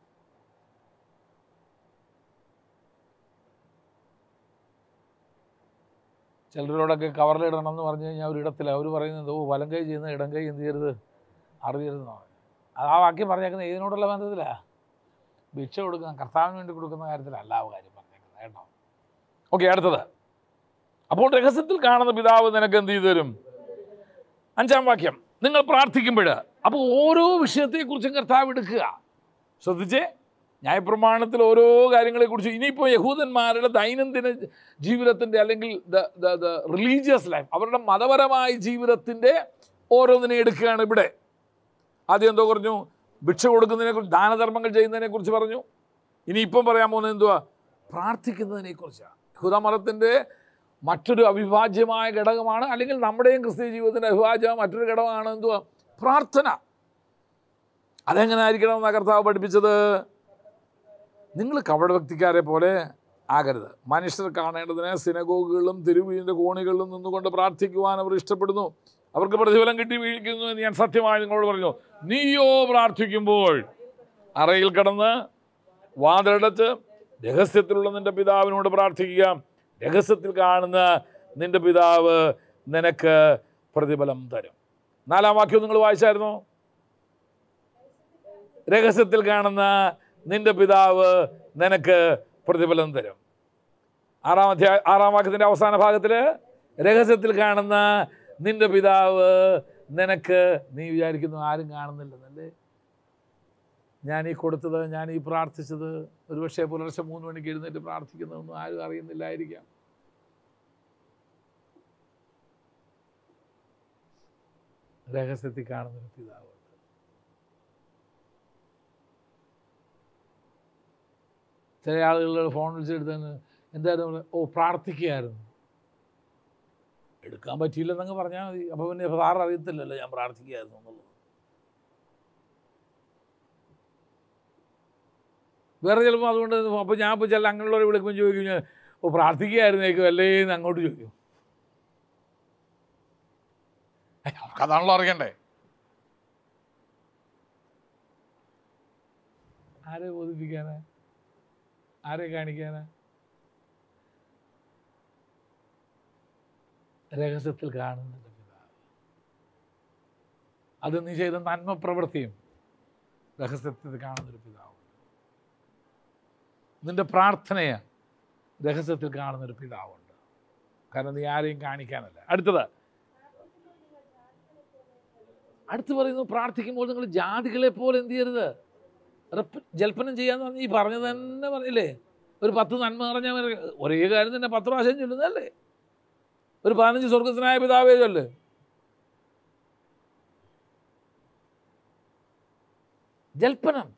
ചിലരോടൊക്കെ കവറിലിടണം എന്ന് പറഞ്ഞു കഴിഞ്ഞാൽ ഒരിടത്തില്ല അവർ പറയുന്നത് ഓ വലം കൈ ചെയ്യുന്ന ഇടം കൈ എന്ത് ചെയ്യരുത് അറിയരുതെന്നാണ് അത് ആ വാക്യം പറഞ്ഞേക്കുന്നത് ഇതിനോടുള്ള ബന്ധത്തിലാണ് ഭിക്ഷ കൊടുക്കുന്ന കർത്താവിന് വേണ്ടി കൊടുക്കുന്ന കാര്യത്തിലല്ല ആ കാര്യം പറഞ്ഞേക്കുന്നത് കേട്ടോ ഓക്കെ അടുത്തത് അപ്പോൾ രഹസ്യത്തിൽ കാണുന്ന പിതാവ് നിനക്ക് എന്ത് ചെയ്തു തരും അഞ്ചാം വാക്യം നിങ്ങൾ പ്രാർത്ഥിക്കുമ്പോൾ അപ്പോൾ ഓരോ വിഷയത്തെക്കുറിച്ചും കർത്താവ് എടുക്കുക ശ്രദ്ധിച്ചേ ന്യായപ്രമാണത്തിൽ ഓരോ കാര്യങ്ങളെക്കുറിച്ച് ഇനിയിപ്പോൾ യഹൂദന്മാരുടെ ദൈനംദിന ജീവിതത്തിൻ്റെ അല്ലെങ്കിൽ the the the religious life അവരുടെ മതപരമായ ജീവിതത്തിൻ്റെ ഓരോന്നിനെ എടുക്കുകയാണ് ഇവിടെ ആദ്യം എന്തോ പറഞ്ഞു ഭിക്ഷ കൊടുക്കുന്നതിനെക്കുറിച്ച് ദാനധർമ്മങ്ങൾ ചെയ്യുന്നതിനെക്കുറിച്ച് പറഞ്ഞു ഇനിയിപ്പം പറയാൻ പോകുന്നത് എന്തുവാ പ്രാർത്ഥിക്കുന്നതിനെക്കുറിച്ചാണ് യഹൂദമതത്തിൻ്റെ മറ്റൊരു അവിഭാജ്യമായ ഘടകമാണ് അല്ലെങ്കിൽ നമ്മുടെയും ക്രിസ്തീയ ജീവിതത്തിൻ്റെ അവിഭാജ്യമായ മറ്റൊരു ഘടകമാണ് എന്തുവാ പ്രാർത്ഥന അതെങ്ങനെ ആയിരിക്കണം എന്നാണ് കർത്താവ് പഠിപ്പിച്ചത് നിങ്ങൾ കപടഭക്തിക്കാരെ പോലെ ആകരുത് മനുഷ്യർ കാണേണ്ടതിന് സിനഗോഗുകളിലും തിരുവീൻ്റെ കോണികളിലും നിന്നുകൊണ്ട് പ്രാർത്ഥിക്കുവാൻ അവർ ഇഷ്ടപ്പെടുന്നു അവർക്ക് പ്രതിഫലം കിട്ടി വീഴിക്കുന്നു എന്ന് ഞാൻ സത്യമായി നിങ്ങളോട് പറഞ്ഞു നീയോ പ്രാർത്ഥിക്കുമ്പോൾ അറയിൽ കടന്ന് വാതിലടച്ച് രഹസ്യത്തിലുള്ള നിന്റെ പിതാവിനോട് പ്രാർത്ഥിക്കുക രഹസ്യത്തിൽ കാണുന്ന നിന്റെ പിതാവ് നിനക്ക് പ്രതിഫലം തരും നാലാം വാക്യം നിങ്ങൾ വായിച്ചായിരുന്നോ രഹസ്യത്തിൽ കാണുന്ന നിന്റെ പിതാവ് നിനക്ക് പ്രതിഫലം തരും ആറാം അധ്യായ ആറാം വാക്യത്തിൻ്റെ അവസാന ഭാഗത്തിൽ രഹസ്യത്തിൽ കാണുന്ന നിന്റെ പിതാവ് നിനക്ക് നീ വിചാരിക്കുന്നു ആരും കാണുന്നില്ലെന്നല്ലേ ഞാൻ ഈ കൊടുത്തത് ഞാൻ ഈ പ്രാർത്ഥിച്ചത് ഒരുപക്ഷെ പുലർച്ചെ മൂന്ന് മണിക്ക് എഴുന്നേറ്റ് പ്രാർത്ഥിക്കുന്നതൊന്നും ആരും അറിയുന്നില്ലായിരിക്കാം രഹസ്യത്തിൽ കാണുന്നൊരു പിതാവുണ്ട് ചില ആളുകൾ ഫോൺ വിളിച്ചെടുത്തതിന് എന്തായിരുന്നു പറയുക? ഓ പ്രാർത്ഥിക്കുകയായിരുന്നു എടുക്കാൻ പറ്റിയില്ലെന്നങ്ങ് പറഞ്ഞാൽ മതി അപ്പോൾ പിന്നെ സാറ് അറിയത്തില്ലല്ലോ ഞാൻ പ്രാർത്ഥിക്കുകയായിരുന്നു എന്നുള്ളത് വേറെ ചിലപ്പോൾ അതുകൊണ്ട് അപ്പോൾ ഞാൻ ഇപ്പോൾ ചില അങ്ങനെയുള്ളവരെ വിളിക്കുമ്പോൾ ചോദിക്കും ഞാൻ ഓ പ്രാർത്ഥിക്കുകയായിരുന്നേക്കും അല്ലേ എന്ന് അങ്ങോട്ട് ചോദിക്കും ഏയ്, അവർക്കതാണല്ലോ അറിയണ്ടേ ആരെ ബോധിപ്പിക്കാനാ ആരെ കാണിക്കാനാ രഹസ്യത്തിൽ കാണുന്നുണ്ട് പിതാവ് അത് നീ ചെയ്ത നന്മ പ്രവൃത്തിയും രഹസ്യത്തിൽ കാണുന്നൊരു പിതാവ് നിന്റെ പ്രാർത്ഥനയെ രഹസ്യത്തിൽ കാണുന്നൊരു പിതാവുണ്ട് കാരണം നീ ആരെയും കാണിക്കാനല്ല അടുത്തത് അടുത്ത് പറയുന്നു പ്രാർത്ഥിക്കുമ്പോൾ നിങ്ങൾ ജാതികളെ പോലെ എന്ത് ചെയ്യരുത് റെപ്പ് ജൽപ്പനം ചെയ്യാന്ന് പറഞ്ഞ് ഈ പറഞ്ഞത് തന്നെ പറഞ്ഞില്ലേ ഒരു പത്ത് നന്മ പറഞ്ഞാൽ മതി. ഒരേ കാര്യം തന്നെ പത്ത് പ്രാവശ്യം ചൊല്ലുന്നതല്ലേ ഒരു പതിനഞ്ച് സ്വർഗത്തിനായ പിതാവേ ചൊല്ല് ജൽപ്പനം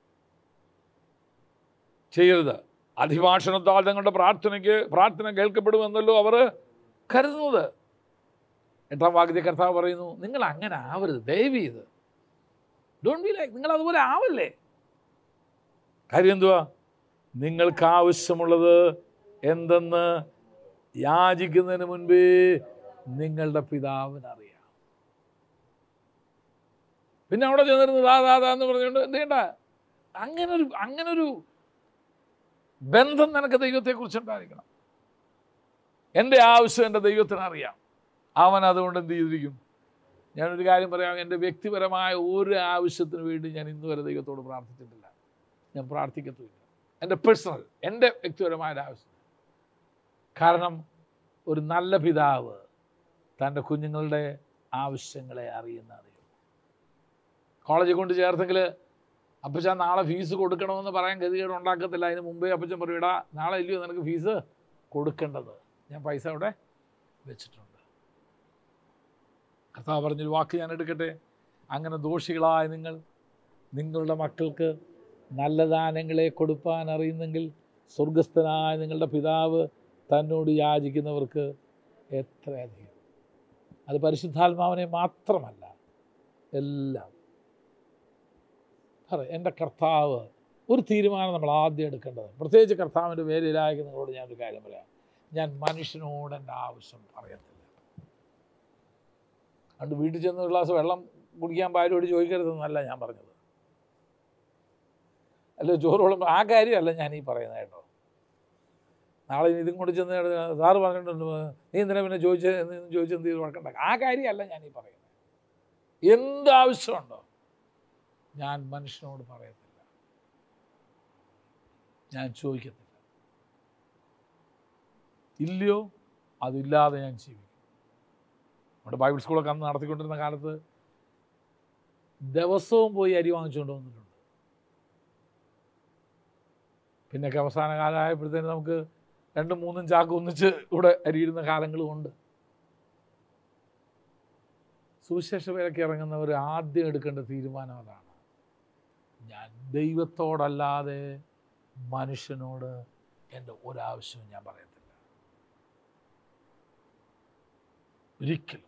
ചെയ്യരുത് അധിഭാഷണത്താൽ തങ്ങളുടെ പ്രാർത്ഥനയ്ക്ക് പ്രാർത്ഥന കേൾക്കപ്പെടുമെന്നല്ലോ അവർ കരുതുന്നത് എട്ടാം വാക്യത്തെ കർത്താവ് പറയുന്നു നിങ്ങൾ അങ്ങനെ ആവരുത് ദയവ് ചെയ്ത് ഡോണ്ട് ബി ലൈക്ക് നിങ്ങൾ അതുപോലെ ആവല്ലേ കാര്യം എന്തുവാ നിങ്ങൾക്ക് ആവശ്യമുള്ളത് എന്തെന്ന് യാചിക്കുന്നതിന് മുൻപേ നിങ്ങളുടെ പിതാവിന് അറിയാം പിന്നെ അവിടെ ചെന്നിരുന്ന് ദാ ദാ ദാ എന്ന് പറഞ്ഞുകൊണ്ട് എന്ത് ചെയ്യണ്ട അങ്ങനൊരു അങ്ങനൊരു ബന്ധം നിനക്ക് ദൈവത്തെക്കുറിച്ച് ഉണ്ടായിരിക്കണം എൻ്റെ ആവശ്യം എൻ്റെ ദൈവത്തിന് അറിയാം അവൻ അതുകൊണ്ട് എന്ത് ചെയ്തിരിക്കും ഞാനൊരു കാര്യം പറയാം എൻ്റെ വ്യക്തിപരമായ ഒരു ആവശ്യത്തിന് വേണ്ടി ഞാൻ ഇന്ന് വരെ ദൈവത്തോട് പ്രാർത്ഥിച്ചിട്ടില്ല ഞാൻ പ്രാർത്ഥിക്കത്തുമില്ല എൻ്റെ പേഴ്സണൽ എൻ്റെ വ്യക്തിപരമായ ഒരു ആവശ്യം കാരണം ഒരു നല്ല പിതാവ് തൻ്റെ കുഞ്ഞുങ്ങളുടെ ആവശ്യങ്ങളെ അറിയുന്ന ദൈവം കോളേജിൽ കൊണ്ട് ചേർത്തെങ്കിൽ അപ്പച്ചാൻ നാളെ ഫീസ് കൊടുക്കണമെന്ന് പറയാൻ ഗതികേട് ഉണ്ടാക്കത്തില്ല അതിന് മുമ്പേ അപ്പച്ചൻ പറയും ഇടാ നാളെ ഇല്ലയോ നിനക്ക് ഫീസ് കൊടുക്കേണ്ടത് ഞാൻ പൈസ അവിടെ വെച്ചിട്ടുണ്ട് കർത്താവ് പറഞ്ഞൊരു വാക്ക് ഞാൻ എടുക്കട്ടെ അങ്ങനെ ദോഷികളായ നിങ്ങൾ നിങ്ങളുടെ മക്കൾക്ക് നല്ല ദാനങ്ങളെ കൊടുപ്പാൻ അറിയുന്നെങ്കിൽ സ്വർഗസ്ഥനായ നിങ്ങളുടെ പിതാവ് തന്നോട് യാചിക്കുന്നവർക്ക് എത്രയധികം അത് പരിശുദ്ധാത്മാവിനെ മാത്രമല്ല എല്ലാം പറ എൻ്റെ കർത്താവ് ഒരു തീരുമാനം നമ്മൾ ആദ്യം എടുക്കേണ്ടത് പ്രത്യേകിച്ച് കർത്താവിൻ്റെ പേരിലായി നിങ്ങളോട് ഞാനൊരു കാര്യം പറയാം ഞാൻ മനുഷ്യനോട് എൻ്റെ ആവശ്യം പറയത്തില്ല അതുകൊണ്ട് വീട്ടിൽ ചെന്ന് ഒരു ഗ്ലാസ് വെള്ളം കുടിക്കാൻ ഭാര്യയോട് ചോദിക്കരുതെന്നല്ല ഞാൻ പറഞ്ഞത് അല്ല ചോറോളം ആ കാര്യമല്ല ഞാൻ ഈ പറയുന്നത് കേട്ടോ നാളെ ഇനി ഇതും കൊണ്ട് ചെന്ന് സാറ് പറഞ്ഞിട്ടുണ്ട് നീ എന്തിനാ പിന്നെ ചോദിച്ച ചോദിച്ച് എന്ത് ചെയ്ത് വഴക്കണ്ട ആ കാര്യമല്ല ഞാൻ ഈ പറയുന്നത് എന്താവശ്യമുണ്ടോ ഞാൻ മനുഷ്യനോട് പറയത്തില്ല ഞാൻ ചോദിക്കത്തില്ല ഇല്ലയോ അതില്ലാതെ ഞാൻ ജീവിക്കും നമ്മുടെ ബൈബിൾ സ്കൂളൊക്കെ അന്ന് നടത്തിക്കൊണ്ടിരുന്ന കാലത്ത് ദിവസവും പോയി അരി വാങ്ങിച്ചുകൊണ്ട് വന്നിട്ടുണ്ട് പിന്നൊക്കെ അവസാന കാലമായപ്പോഴത്തേന് നമുക്ക് രണ്ടും മൂന്നും ചാക്ക് ഒന്നിച്ച് ഇവിടെ അരിയിടുന്ന കാലങ്ങളുമുണ്ട് സുവിശേഷ വിലക്ക് ഇറങ്ങുന്നവർ ആദ്യം എടുക്കേണ്ട തീരുമാനം അതാണ് ഞാൻ ദൈവത്തോടല്ലാതെ മനുഷ്യനോട് എൻ്റെ ഒരാവശ്യവും ഞാൻ പറയത്തില്ല ഒരിക്കലും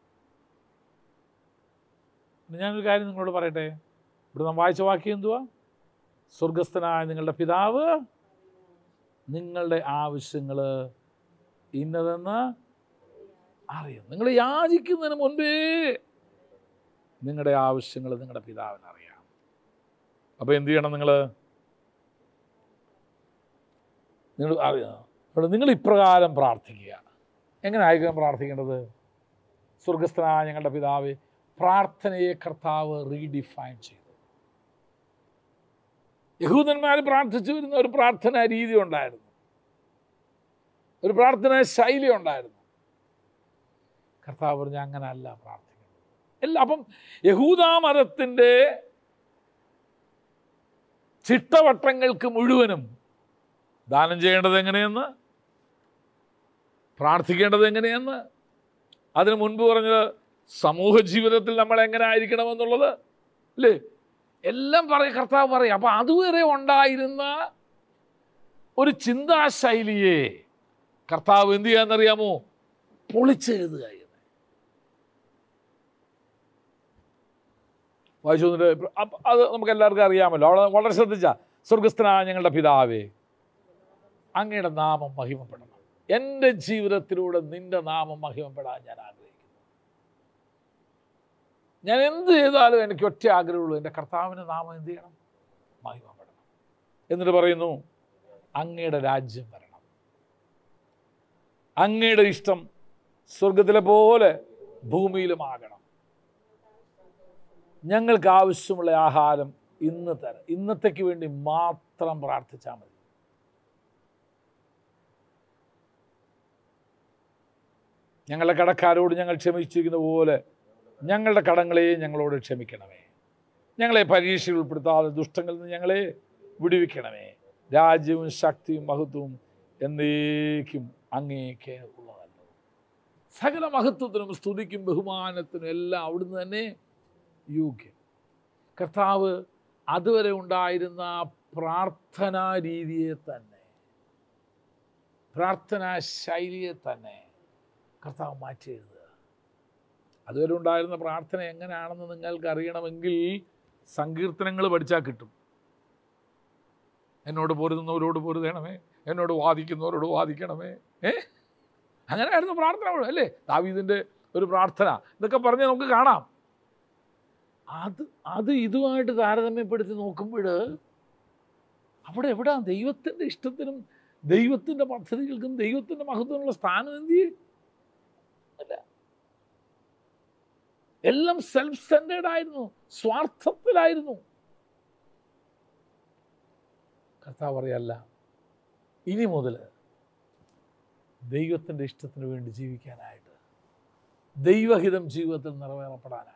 പിന്നെ ഞാനൊരു കാര്യം നിങ്ങളോട് പറയട്ടെ ഇവിടെ നാം വായിച്ച വാക്യം എന്തുവാ സ്വർഗസ്ഥനായ നിങ്ങളുടെ പിതാവ് നിങ്ങളുടെ ആവശ്യങ്ങൾ ഇന്നതെന്ന് അറിയും നിങ്ങൾ യാചിക്കുന്നതിന് മുൻപേ നിങ്ങളുടെ ആവശ്യങ്ങൾ നിങ്ങളുടെ പിതാവിന് അറിയാം അപ്പോൾ എന്ത് ചെയ്യണം നിങ്ങൾ നിങ്ങൾ അറിയാം അവിടെ നിങ്ങൾ ഇപ്രകാരം പ്രാർത്ഥിക്കുക എങ്ങനെ ആയിരിക്കണം പ്രാർത്ഥിക്കേണ്ടത് സ്വർഗസ്ഥനായ ഞങ്ങളുടെ പിതാവ് പ്രാർത്ഥനയെ കർത്താവ് റീഡിഫൈൻ ചെയ്തു യഹൂദന്മാർ പ്രാർത്ഥിച്ചു വരുന്ന ഒരു പ്രാർത്ഥനാ രീതി ഉണ്ടായിരുന്നു ഒരു പ്രാർത്ഥനാ ശൈലി ഉണ്ടായിരുന്നു കർത്താവ് പറഞ്ഞ അങ്ങനെ അല്ല പ്രാർത്ഥിക്കുന്നത് അല്ല അപ്പം യഹൂദാ മതത്തിൻ്റെ ചിട്ടവട്ടങ്ങൾക്ക് മുഴുവനും ദാനം ചെയ്യേണ്ടത് എങ്ങനെയെന്ന് പ്രാർത്ഥിക്കേണ്ടത് എങ്ങനെയെന്ന് അതിനു മുൻപ് പറഞ്ഞത് സമൂഹ ജീവിതത്തിൽ നമ്മൾ എങ്ങനെ ആയിരിക്കണമെന്നുള്ളത് അല്ലേ എല്ലാം പറയും കർത്താവ് പറയും അപ്പം അതുവരെ ഉണ്ടായിരുന്ന ഒരു ചിന്താശൈലിയെ കർത്താവ് എന്ത് ചെയ്യാന്നറിയാമോ പൊളിച്ചെഴുതുക എന്ന് വായിച്ചു വന്നിട്ട് അപ്പ- അത് നമുക്ക് എല്ലാവർക്കും അറിയാമല്ലോ അവിടെ വളരെ ശ്രദ്ധിച്ച സ്വർഗസ്ഥനായ ഞങ്ങളുടെ പിതാവേ അങ്ങയുടെ നാമം മഹിമപ്പെടണം എൻ്റെ ജീവിതത്തിലൂടെ നിന്റെ നാമം മഹിമപ്പെടാൻ ഞാൻ ആഗ്രഹിക്കുന്നു ഞാൻ എന്ത് ചെയ്താലും എനിക്ക് ഒറ്റ ആഗ്രഹമുള്ളൂ എൻ്റെ കർത്താവിൻ്റെ നാമം എന്ത് ചെയ്യണം മഹിമപ്പെടണം എന്നിട്ട് പറയുന്നു അങ്ങയുടെ രാജ്യം വരണം അങ്ങയുടെ ഇഷ്ടം സ്വർഗത്തിലെ പോലെ ഭൂമിയിലുമാകണം ഞങ്ങൾക്ക് ആവശ്യമുള്ള ആഹാരം ഇന്ന് തരാം ഇന്നത്തേക്ക് വേണ്ടി മാത്രം പ്രാർത്ഥിച്ചാൽ മതി ഞങ്ങളുടെ കടക്കാരോട് ഞങ്ങൾ ക്ഷമിച്ചിരിക്കുന്ന പോലെ ഞങ്ങളുടെ കടങ്ങളെയും ഞങ്ങളോട് ക്ഷമിക്കണമേ ഞങ്ങളെ പരീക്ഷയിൽ ഉൾപ്പെടുത്താതെ ദുഷ്ടങ്ങളിൽ നിന്ന് ഞങ്ങളെ വിടുവിക്കണമേ രാജ്യവും ശക്തിയും മഹത്വവും എന്നേക്കും അങ്ങേക്ക് ഉള്ളതല്ലോ സകല മഹത്വത്തിനും സ്തുതിക്കും ബഹുമാനത്തിനും എല്ലാം അവിടുന്ന് തന്നെ യോഗ്യം കർത്താവ് അതുവരെ ഉണ്ടായിരുന്ന ആ പ്രാർത്ഥനാ രീതിയെ തന്നെ പ്രാർത്ഥനാ ശൈലിയെ തന്നെ കർത്താവ് മാറ്റി എഴുതുക അതുവരെ ഉണ്ടായിരുന്ന പ്രാർത്ഥന എങ്ങനെയാണെന്ന് നിങ്ങൾക്ക് അറിയണമെങ്കിൽ സങ്കീർത്തനങ്ങൾ പഠിച്ചാൽ കിട്ടും എന്നോട് പൊരുതുന്നവരോട് പൊരുതണമേ എന്നോട് വാദിക്കുന്നവരോട് വാദിക്കണമേ ഏ അങ്ങനെയായിരുന്നു പ്രാർത്ഥന മുഴുവൻ അല്ലേ ദാവീദിൻ്റെ ഒരു പ്രാർത്ഥന ഇതൊക്കെ പറഞ്ഞ് നമുക്ക് കാണാം അത് അത് ഇതുമായിട്ട് താരതമ്യപ്പെടുത്തി നോക്കുമ്പോൾ അവിടെ എവിടാ ദൈവത്തിൻ്റെ ഇഷ്ടത്തിനും ദൈവത്തിൻ്റെ പദ്ധതികൾക്കും ദൈവത്തിൻ്റെ മഹത്വത്തിനുള്ള സ്ഥാനം എന്ത് ചെയ്യും അല്ല എല്ലാം സെൽഫ് സെൻറ്റേഡ് ആയിരുന്നു സ്വാർത്ഥത്തിലായിരുന്നു കർത്താവ് പറയല്ല ഇനി മുതൽ ദൈവത്തിൻ്റെ ഇഷ്ടത്തിന് വേണ്ടി ജീവിക്കാനായിട്ട് ദൈവഹിതം ജീവിതത്തിൽ നിറവേറപ്പെടാനായിട്ട്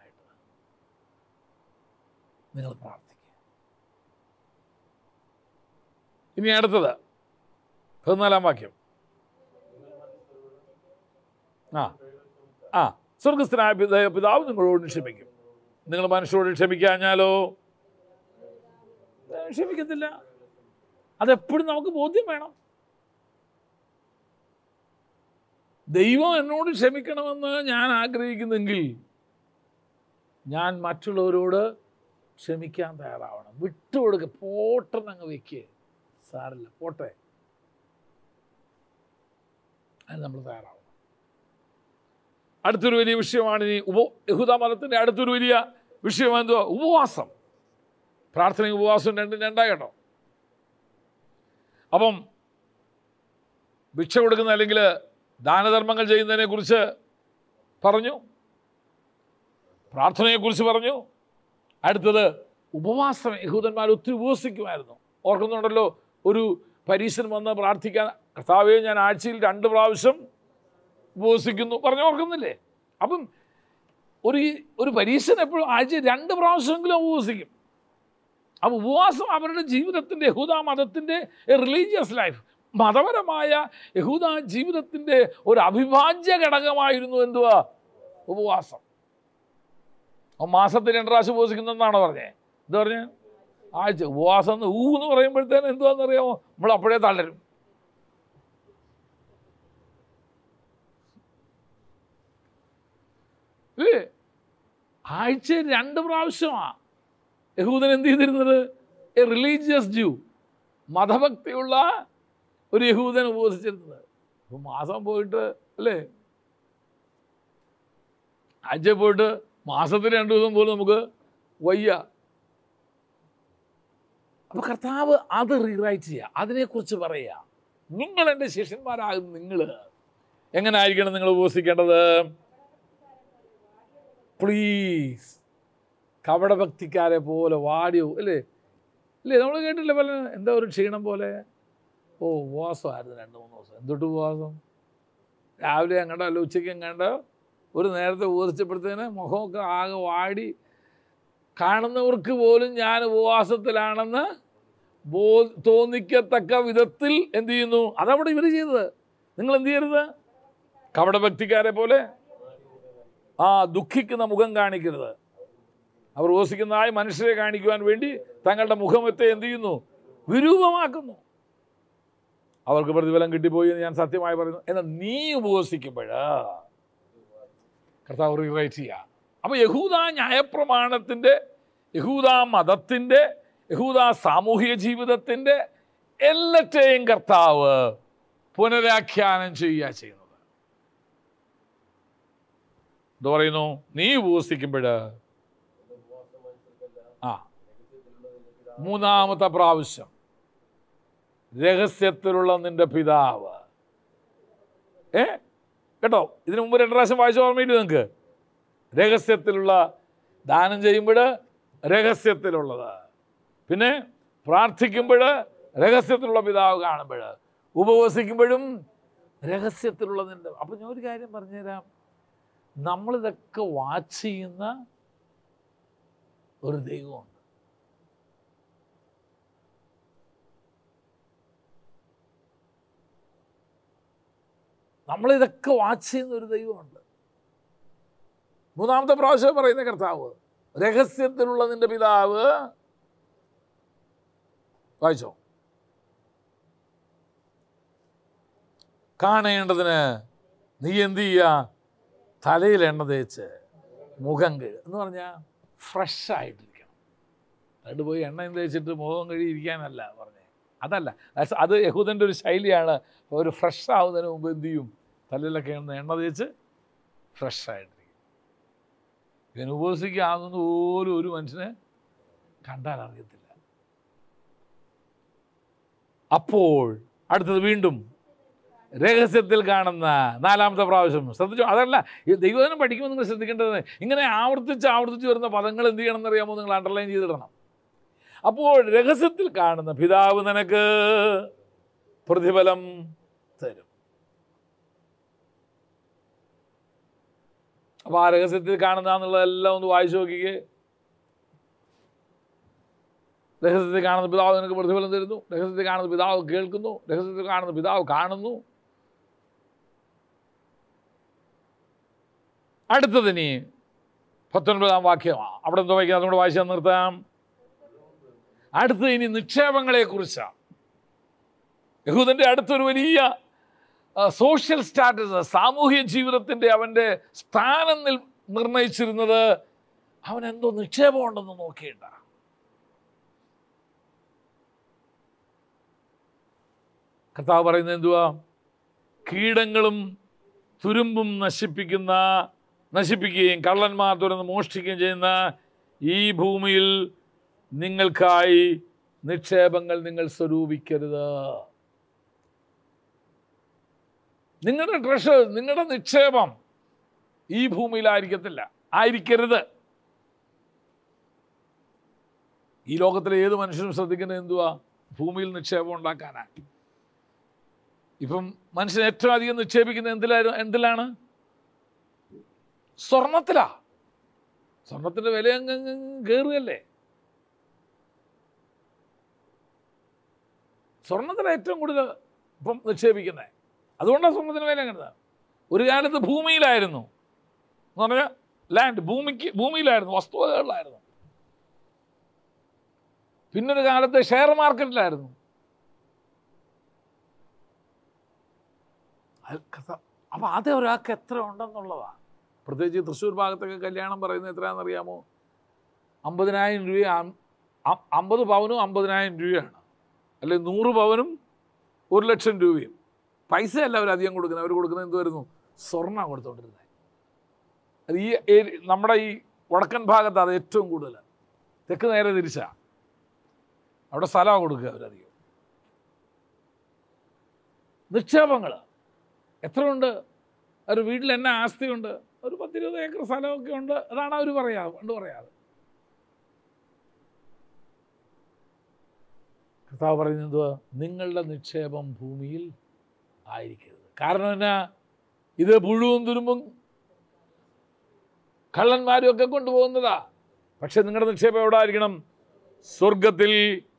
നിങ്ങൾ പ്രാർത്ഥിക്കുക ഇനി അടുത്തത് പതിനാലാം വാക്യം ആ ആ സ്വർഗസ്ഥനായ പിത- പിതാവ് നിങ്ങളോട് ക്ഷമിക്കും നിങ്ങൾ മനുഷ്യരോട് ക്ഷമിക്കാഞ്ഞാലോ ഏ, ക്ഷമിക്കത്തില്ല അതെപ്പോഴും നമുക്ക് ബോധ്യം വേണം ദൈവം എന്നോട് ക്ഷമിക്കണമെന്ന് ഞാൻ ആഗ്രഹിക്കുന്നെങ്കിൽ ഞാൻ മറ്റുള്ളവരോട് ക്ഷമിക്കാൻ തയ്യാറാവണം വിട്ടുകൊടുക്കുക പോട്ടെന്ന് അങ്ങ് വെക്കുക സാറില്ല പോട്ടെ അതിന് നമ്മൾ തയ്യാറാവണം അടുത്തൊരു വലിയ വിഷയമാണ് ഇനി ഉപ യഹൂദ മതത്തിൻ്റെ അടുത്തൊരു വലിയ വിഷയം എന്തുവാ ഉപവാസം പ്രാർത്ഥനയും ഉപവാസവും രണ്ടും രണ്ടാകട്ടോ അപ്പം ഭിക്ഷ കൊടുക്കുന്ന അല്ലെങ്കിൽ ദാനധർമ്മങ്ങൾ ചെയ്യുന്നതിനെ കുറിച്ച് പറഞ്ഞു പ്രാർത്ഥനയെക്കുറിച്ച് പറഞ്ഞു അടുത്തത് ഉപവാസം യഹൂദന്മാർ ഒത്തിരി ഉപവസിക്കുമായിരുന്നു ഓർക്കുന്നുണ്ടല്ലോ ഒരു പരീശൻ വന്ന് പ്രാർത്ഥിക്കാൻ കർത്താവെ ഞാൻ ആഴ്ചയിൽ രണ്ട് പ്രാവശ്യം ഉപവസിക്കുന്നു പറഞ്ഞു ഓർക്കുന്നില്ലേ അപ്പം ഒരു ഒരു പരീശൻ എപ്പോഴും ആഴ്ച രണ്ട് പ്രാവശ്യമെങ്കിലും ഉപവസിക്കും അപ്പം ഉപവാസം അവരുടെ ജീവിതത്തിൻ്റെ യഹൂദ മതത്തിൻ്റെ റിലീജിയസ് ലൈഫ് മതപരമായ യഹൂദ ജീവിതത്തിൻ്റെ ഒരു അവിഭാജ്യ ഘടകമായിരുന്നു എന്തുവാ ഉപവാസം അവൻ മാസത്തിൽ രണ്ട് പ്രാവശ്യം ഉപവസിക്കുന്നെന്നാണോ പറഞ്ഞേ എന്താ പറഞ്ഞേ ആഴ്ച ഉപവാസം എന്ന് ഊ എന്ന് പറയുമ്പോഴത്തേന് എന്തുവാന്ന് അറിയാമോ നമ്മൾ അപ്പോഴേ തളരും ഇല്ലേ ആഴ്ച രണ്ട് പ്രാവശ്യമാണ് യഹൂദൻ എന്ത് ചെയ്തിരുന്നത് എ റിലീജിയസ് ജൂ മതഭക്തിയുള്ള ഒരു യഹൂദൻ ഉപവസിച്ചിരുന്നത് അപ്പം മാസം പോയിട്ട് അല്ലേ ആഴ്ച പോയിട്ട് മാസത്തിൽ രണ്ട് ദിവസം പോലും നമുക്ക് വയ്യ അപ്പൊ കർത്താവ് അത് റീറൈറ്റ് ചെയ്യുക അതിനെക്കുറിച്ച് പറയുക നിങ്ങൾ എൻ്റെ ശിഷ്യന്മാരാകും നിങ്ങൾ എങ്ങനെ ആയിരിക്കണം നിങ്ങൾ ഉപവസിക്കേണ്ടത് പ്ലീസ് കപടഭക്തിക്കാരെ പോലെ വാടിയോ അല്ലേ ഇല്ലേ നമ്മൾ കേട്ടില്ലേ പല എന്താ ഒരു ക്ഷീണം പോലെ ഓ ഉപവാസമായിരുന്നു രണ്ട് മൂന്ന് ദിവസം എന്തൊട്ട് ഉപവാസം രാവിലെ എങ്ങണ്ട അല്ല ഉച്ചയ്ക്ക് എങ്ങണ്ട ഒരു നേരത്തെ ഉപവസിച്ചപ്പോഴത്തേന് മുഖമൊക്കെ ആകെ വാടി കാണുന്നവർക്ക് പോലും ഞാൻ ഉപവാസത്തിലാണെന്ന് ബോ തോന്നിക്കത്തക്ക വിധത്തിൽ എന്ത് ചെയ്യുന്നു അതവിടെ ഇവർ ചെയ്തത് നിങ്ങൾ എന്ത് ചെയ്യരുത് കപടഭക്തിക്കാരെ പോലെ ആ ദുഃഖിക്കുന്ന മുഖം കാണിക്കരുത് അവർ ഉപസിക്കുന്നതായി മനുഷ്യരെ കാണിക്കുവാൻ വേണ്ടി തങ്ങളുടെ മുഖമത്തെ എന്ത് ചെയ്യുന്നു വിരൂപമാക്കുന്നു അവർക്ക് പ്രതിഫലം കിട്ടിപ്പോയി എന്ന് ഞാൻ സത്യമായി പറയുന്നു എന്നാൽ നീ ഉപവസിക്കുമ്പോൾ കർത്താവ് റീറൈറ്റ് ചെയ്യുക അപ്പോൾ യഹൂദ ന്യായപ്രമാണത്തിൻ്റെ യഹൂദ മതത്തിൻ്റെ യഹൂദ സാമൂഹിക ജീവിതത്തിൻ്റെ എല്ലാറ്റെയും കർത്താവ് പുനരാഖ്യാനം ചെയ്യുക ചെയ്യുന്നത് എന്താ പറയുന്നു നീ ഉപവസിക്കുമ്പോൾ ആ മൂന്നാമത്തെ പ്രാവശ്യം രഹസ്യത്തിലുള്ള നിന്റെ പിതാവ് ഏ കേട്ടോ ഇതിനു മുമ്പ് രണ്ട് പ്രാവശ്യം വായിച്ച ഓർമ്മയില്ല നിങ്ങൾക്ക് രഹസ്യത്തിലുള്ള ദാനം ചെയ്യുമ്പോൾ രഹസ്യത്തിലുള്ളത് പിന്നെ പ്രാർത്ഥിക്കുമ്പോൾ രഹസ്യത്തിലുള്ള പിതാവ് കാണുമ്പോൾ ഉപവസിക്കുമ്പോഴും രഹസ്യത്തിലുള്ള നിന്റെ അപ്പം ഞാൻ ഒരു കാര്യം പറഞ്ഞുതരാം നമ്മളിതൊക്കെ വാച്ച് ചെയ്യുന്ന ഒരു ദൈവമുണ്ട് നമ്മളിതൊക്കെ വാച്ച് ചെയ്യുന്ന ഒരു ദൈവമുണ്ട് മൂന്നാമത്തെ പ്രാവശ്യം പറയുന്ന കർത്താവ് രഹസ്യത്തിലുള്ള നിന്റെ പിതാവ് വായിച്ചോ കാണേണ്ടതിന് നീ എന്ത് ചെയ്യുക തലയിൽ എണ്ണ തേച്ച് മുഖം കഴുകുക എന്ന് പറഞ്ഞാൽ ഫ്രഷ് ആയിട്ടിരിക്കണം എന്നിട്ട് പോയി എണ്ണയും തേച്ചിട്ട് മുഖം കഴുകി ഇരിക്കാനല്ല പറഞ്ഞേ അതല്ല That's- അത് യഹൂദൻ്റെ ഒരു ശൈലിയാണ് ഒരു ഫ്രഷ് ആവുന്നതിന് മുമ്പ് എന്ത് ചെയ്യും തലയിലൊക്കെ എണ്ണ എണ്ണ തേച്ച് ഫ്രഷ് ആയിട്ടിരിക്കും ഇവൻ ഉപവസിക്കാവുന്ന പോലും ഒരു മനുഷ്യനെ കണ്ടാൽ അറിയത്തില്ല അപ്പോൾ അടുത്തത് വീണ്ടും രഹസ്യത്തിൽ കാണുന്ന നാലാമത്തെ പ്രാവശ്യം ശ്രദ്ധിച്ചു അതല്ല ഈ ദൈവദിനം പഠിക്കുമ്പോൾ നിങ്ങൾ ശ്രദ്ധിക്കേണ്ടത് ഇങ്ങനെ ആവർത്തിച്ച് ആവർത്തിച്ച് വരുന്ന പദങ്ങൾ എന്ത് ചെയ്യണമെന്ന് അറിയാമോ നിങ്ങൾ അണ്ടർലൈൻ ചെയ്തിടണം അപ്പോൾ രഹസ്യത്തിൽ കാണുന്ന പിതാവ് നിനക്ക് പ്രതിഫലം തരും അപ്പോൾ ആ രഹസ്യത്തിൽ കാണുന്ന എന്നുള്ളതെല്ലാം ഒന്ന് വായിച്ചു നോക്കിക്കേ രഹസ്യത്തിൽ കാണുന്ന പിതാവ് നിനക്ക് പ്രതിഫലം തരുന്നു രഹസ്യത്തിൽ കാണുന്ന പിതാവ് കേൾക്കുന്നു രഹസ്യത്തിൽ കാണുന്ന പിതാവ് കാണുന്നു അടുത്തതിനി പത്തൊൻപതാം വാക്യമാണ് അവിടെ എന്തോ വായിക്കാം അതുകൊണ്ട് വായിച്ചാൽ നിർത്താം അടുത്തത് ഇനി നിക്ഷേപങ്ങളെ കുറിച്ചാണ് യഹൂദൻ്റെ അടുത്തൊരു വലിയ സോഷ്യൽ സ്റ്റാറ്റസ് സാമൂഹ്യ ജീവിതത്തിൻ്റെ അവൻ്റെ സ്ഥാനം നിൽ നിർണയിച്ചിരുന്നത് അവൻ എന്തോ നിക്ഷേപമുണ്ടെന്ന് നോക്കിയിട്ട കർത്താവ് പറയുന്നത് എന്തുവാ കീടങ്ങളും തുരുമ്പും നശിപ്പിക്കുന്ന നശിപ്പിക്കുകയും കള്ളന്മാർ തുറന്ന് മോഷ്ടിക്കുകയും ചെയ്യുന്ന ഈ ഭൂമിയിൽ നിങ്ങൾക്കായി നിക്ഷേപങ്ങൾ നിങ്ങൾ സ്വരൂപിക്കരുത് നിങ്ങളുടെ ട്രഷർ നിങ്ങളുടെ നിക്ഷേപം ഈ ഭൂമിയിലായിരിക്കത്തില്ല ആയിരിക്കരുത് ഈ ലോകത്തിലെ ഏത് മനുഷ്യനും ശ്രദ്ധിക്കുന്നത് എന്തുവാ ഭൂമിയിൽ നിക്ഷേപം ഉണ്ടാക്കാനാണ് ഇപ്പം മനുഷ്യൻ ഏറ്റവും അധികം നിക്ഷേപിക്കുന്നത് എന്തിലായിരുന്നു എന്തിലാണ് സ്വർണത്തിലാ സ്വർണത്തിന്റെ വില അങ്ങ് അങ്ങ് അങ്ങ് കയറുകയല്ലേ സ്വർണത്തിലാണ് ഏറ്റവും കൂടുതൽ ഇപ്പം നിക്ഷേപിക്കുന്നത് അതുകൊണ്ടാണ് സ്വർണത്തിന് വില അങ്ങനെ ഒരു കാലത്ത് ഭൂമിയിലായിരുന്നു എന്ന് പറഞ്ഞാൽ ലാൻഡ് ഭൂമിക്ക് ഭൂമിയിലായിരുന്നു വസ്തുവകകളിലായിരുന്നു പിന്നൊരു കാലത്ത് ഷെയർ മാർക്കറ്റിലായിരുന്നു അപ്പം അത് ഒരാൾക്ക് എത്ര ഉണ്ടെന്നുള്ളതാ പ്രത്യേകിച്ച് തൃശ്ശൂർ ഭാഗത്തൊക്കെ കല്യാണം പറയുന്നത് എത്രയാണെന്നറിയാമോ അമ്പതിനായിരം രൂപ അമ്പത് പവനും അമ്പതിനായിരം രൂപയാണ് അല്ലെങ്കിൽ നൂറ് പവനും ഒരു ലക്ഷം രൂപയും പൈസയല്ല അവർ അധികം കൊടുക്കുന്നത് അവർ കൊടുക്കുന്നത് എന്ത് വരുന്നു സ്വർണ്ണം കൊടുത്തോണ്ടിരുന്നത് അത് ഈ ഏരി- നമ്മുടെ ഈ വടക്കൻ ഭാഗത്ത് അത് ഏറ്റവും കൂടുതൽ തെക്ക് നേരെ തിരിച്ചാ അവിടെ സ്ഥലമാണ് കൊടുക്കുക അവരധികം നിക്ഷേപങ്ങൾ എത്രയുണ്ട് ഒരു വീട്ടിൽ എന്നാ ആസ്തിയുണ്ട് ഒരു പത്തിരുപത് ഏക്കർ സ്ഥലമൊക്കെ ഉണ്ട് അതാണ് അവർ പറയാ പണ്ട് പറയാറ് കർത്താവ് പറയുന്നത് എന്തുവാ നിങ്ങളുടെ നിക്ഷേപം ഭൂമിയിൽ ആയിരിക്കരുത് കാരണം എന്നാ ഇത് പുഴുവും തുരുമ്പും കള്ളന്മാരും ഒക്കെ കൊണ്ടുപോകുന്നതാ പക്ഷെ നിങ്ങളുടെ നിക്ഷേപം എവിടെ ആയിരിക്കണം സ്വർഗത്തിൽ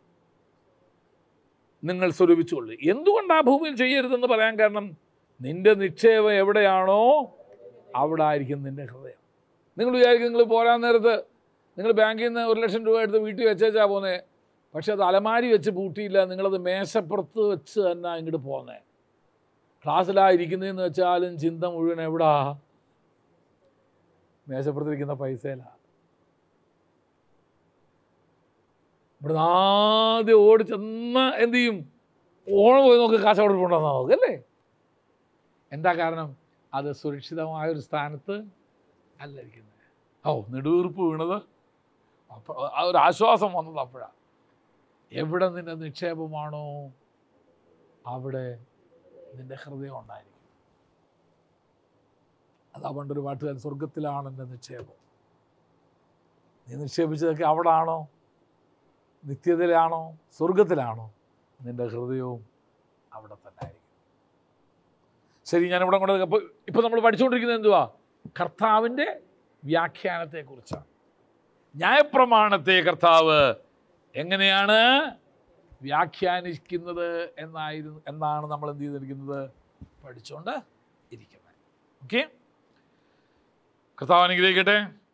നിങ്ങൾ സ്വരൂപിച്ചുകൊള്ളു എന്തുകൊണ്ട് ആ ഭൂമിയിൽ ചെയ്യരുതെന്ന് പറയാൻ കാരണം നിന്റെ നിക്ഷേപം എവിടെയാണോ അവിടെ ആയിരിക്കും നിന്റെ ഹൃദയം നിങ്ങൾ വിചാരിക്കും നിങ്ങൾ പോരാൻ നേരത്ത് നിങ്ങൾ ബാങ്കിൽ നിന്ന് ഒരു ലക്ഷം രൂപ എടുത്ത് വീട്ടിൽ വെച്ചേച്ചാ പോന്നേ പക്ഷെ അത് അലമാരി വെച്ച് പൂട്ടിയില്ല നിങ്ങളത് മേശപ്പുറത്ത് വെച്ച് തന്നെ ഇങ്ങോട്ട് പോന്നേ ക്ലാസ്സിലായിരിക്കുന്നതെന്ന് വെച്ചാലും ചിന്ത മുഴുവൻ എവിടാ മേശപ്പുറത്തിരിക്കുന്ന പൈസയിലാ ഇവിടുന്ന് ആദ്യം ഓടി ചെന്ന് എന്ത് ചെയ്യും ഓണം പോയി നോക്ക് കാശ് അവിടെ കൊണ്ടുവന്നാൽ നോക്ക് അല്ലേ എന്താ കാരണം അത് സുരക്ഷിതമായ ഒരു സ്ഥാനത്ത് അല്ല ഇരിക്കുന്നത് ഓ നെടുവീർപ്പ് വീണത് അപ്പോൾ ആ ഒരു ആശ്വാസം വന്നത് അപ്പോഴാണ് എവിടെ നിന്റെ നിക്ഷേപമാണോ അവിടെ നിന്റെ ഹൃദയം ഉണ്ടായിരിക്കും അതാ പണ്ടൊരു പാട്ടുകാരൻ സ്വർഗത്തിലാണ് എൻ്റെ നിക്ഷേപം നീ നിക്ഷേപിച്ചതൊക്കെ അവിടെ ആണോ നിത്യതയിലാണോ സ്വർഗത്തിലാണോ നിന്റെ ഹൃദയവും അവിടെ തന്നെ ആയിരിക്കും ശരി ഞാനിവിടെ കൊണ്ട് അപ്പോൾ ഇപ്പോൾ നമ്മൾ പഠിച്ചുകൊണ്ടിരിക്കുന്നത് എന്തുവാ കർത്താവിൻ്റെ വ്യാഖ്യാനത്തെക്കുറിച്ചാണ് ന്യായപ്രമാണത്തെ കർത്താവ് എങ്ങനെയാണ് വ്യാഖ്യാനിക്കുന്നത് എന്നായിരുന്നു എന്നാണ് നമ്മൾ എന്ത് ചെയ്തിരിക്കുന്നത് പഠിച്ചുകൊണ്ട് ഇരിക്കുന്നത് ഓക്കെ കർത്താവ് അനുഗ്രഹിക്കട്ടെ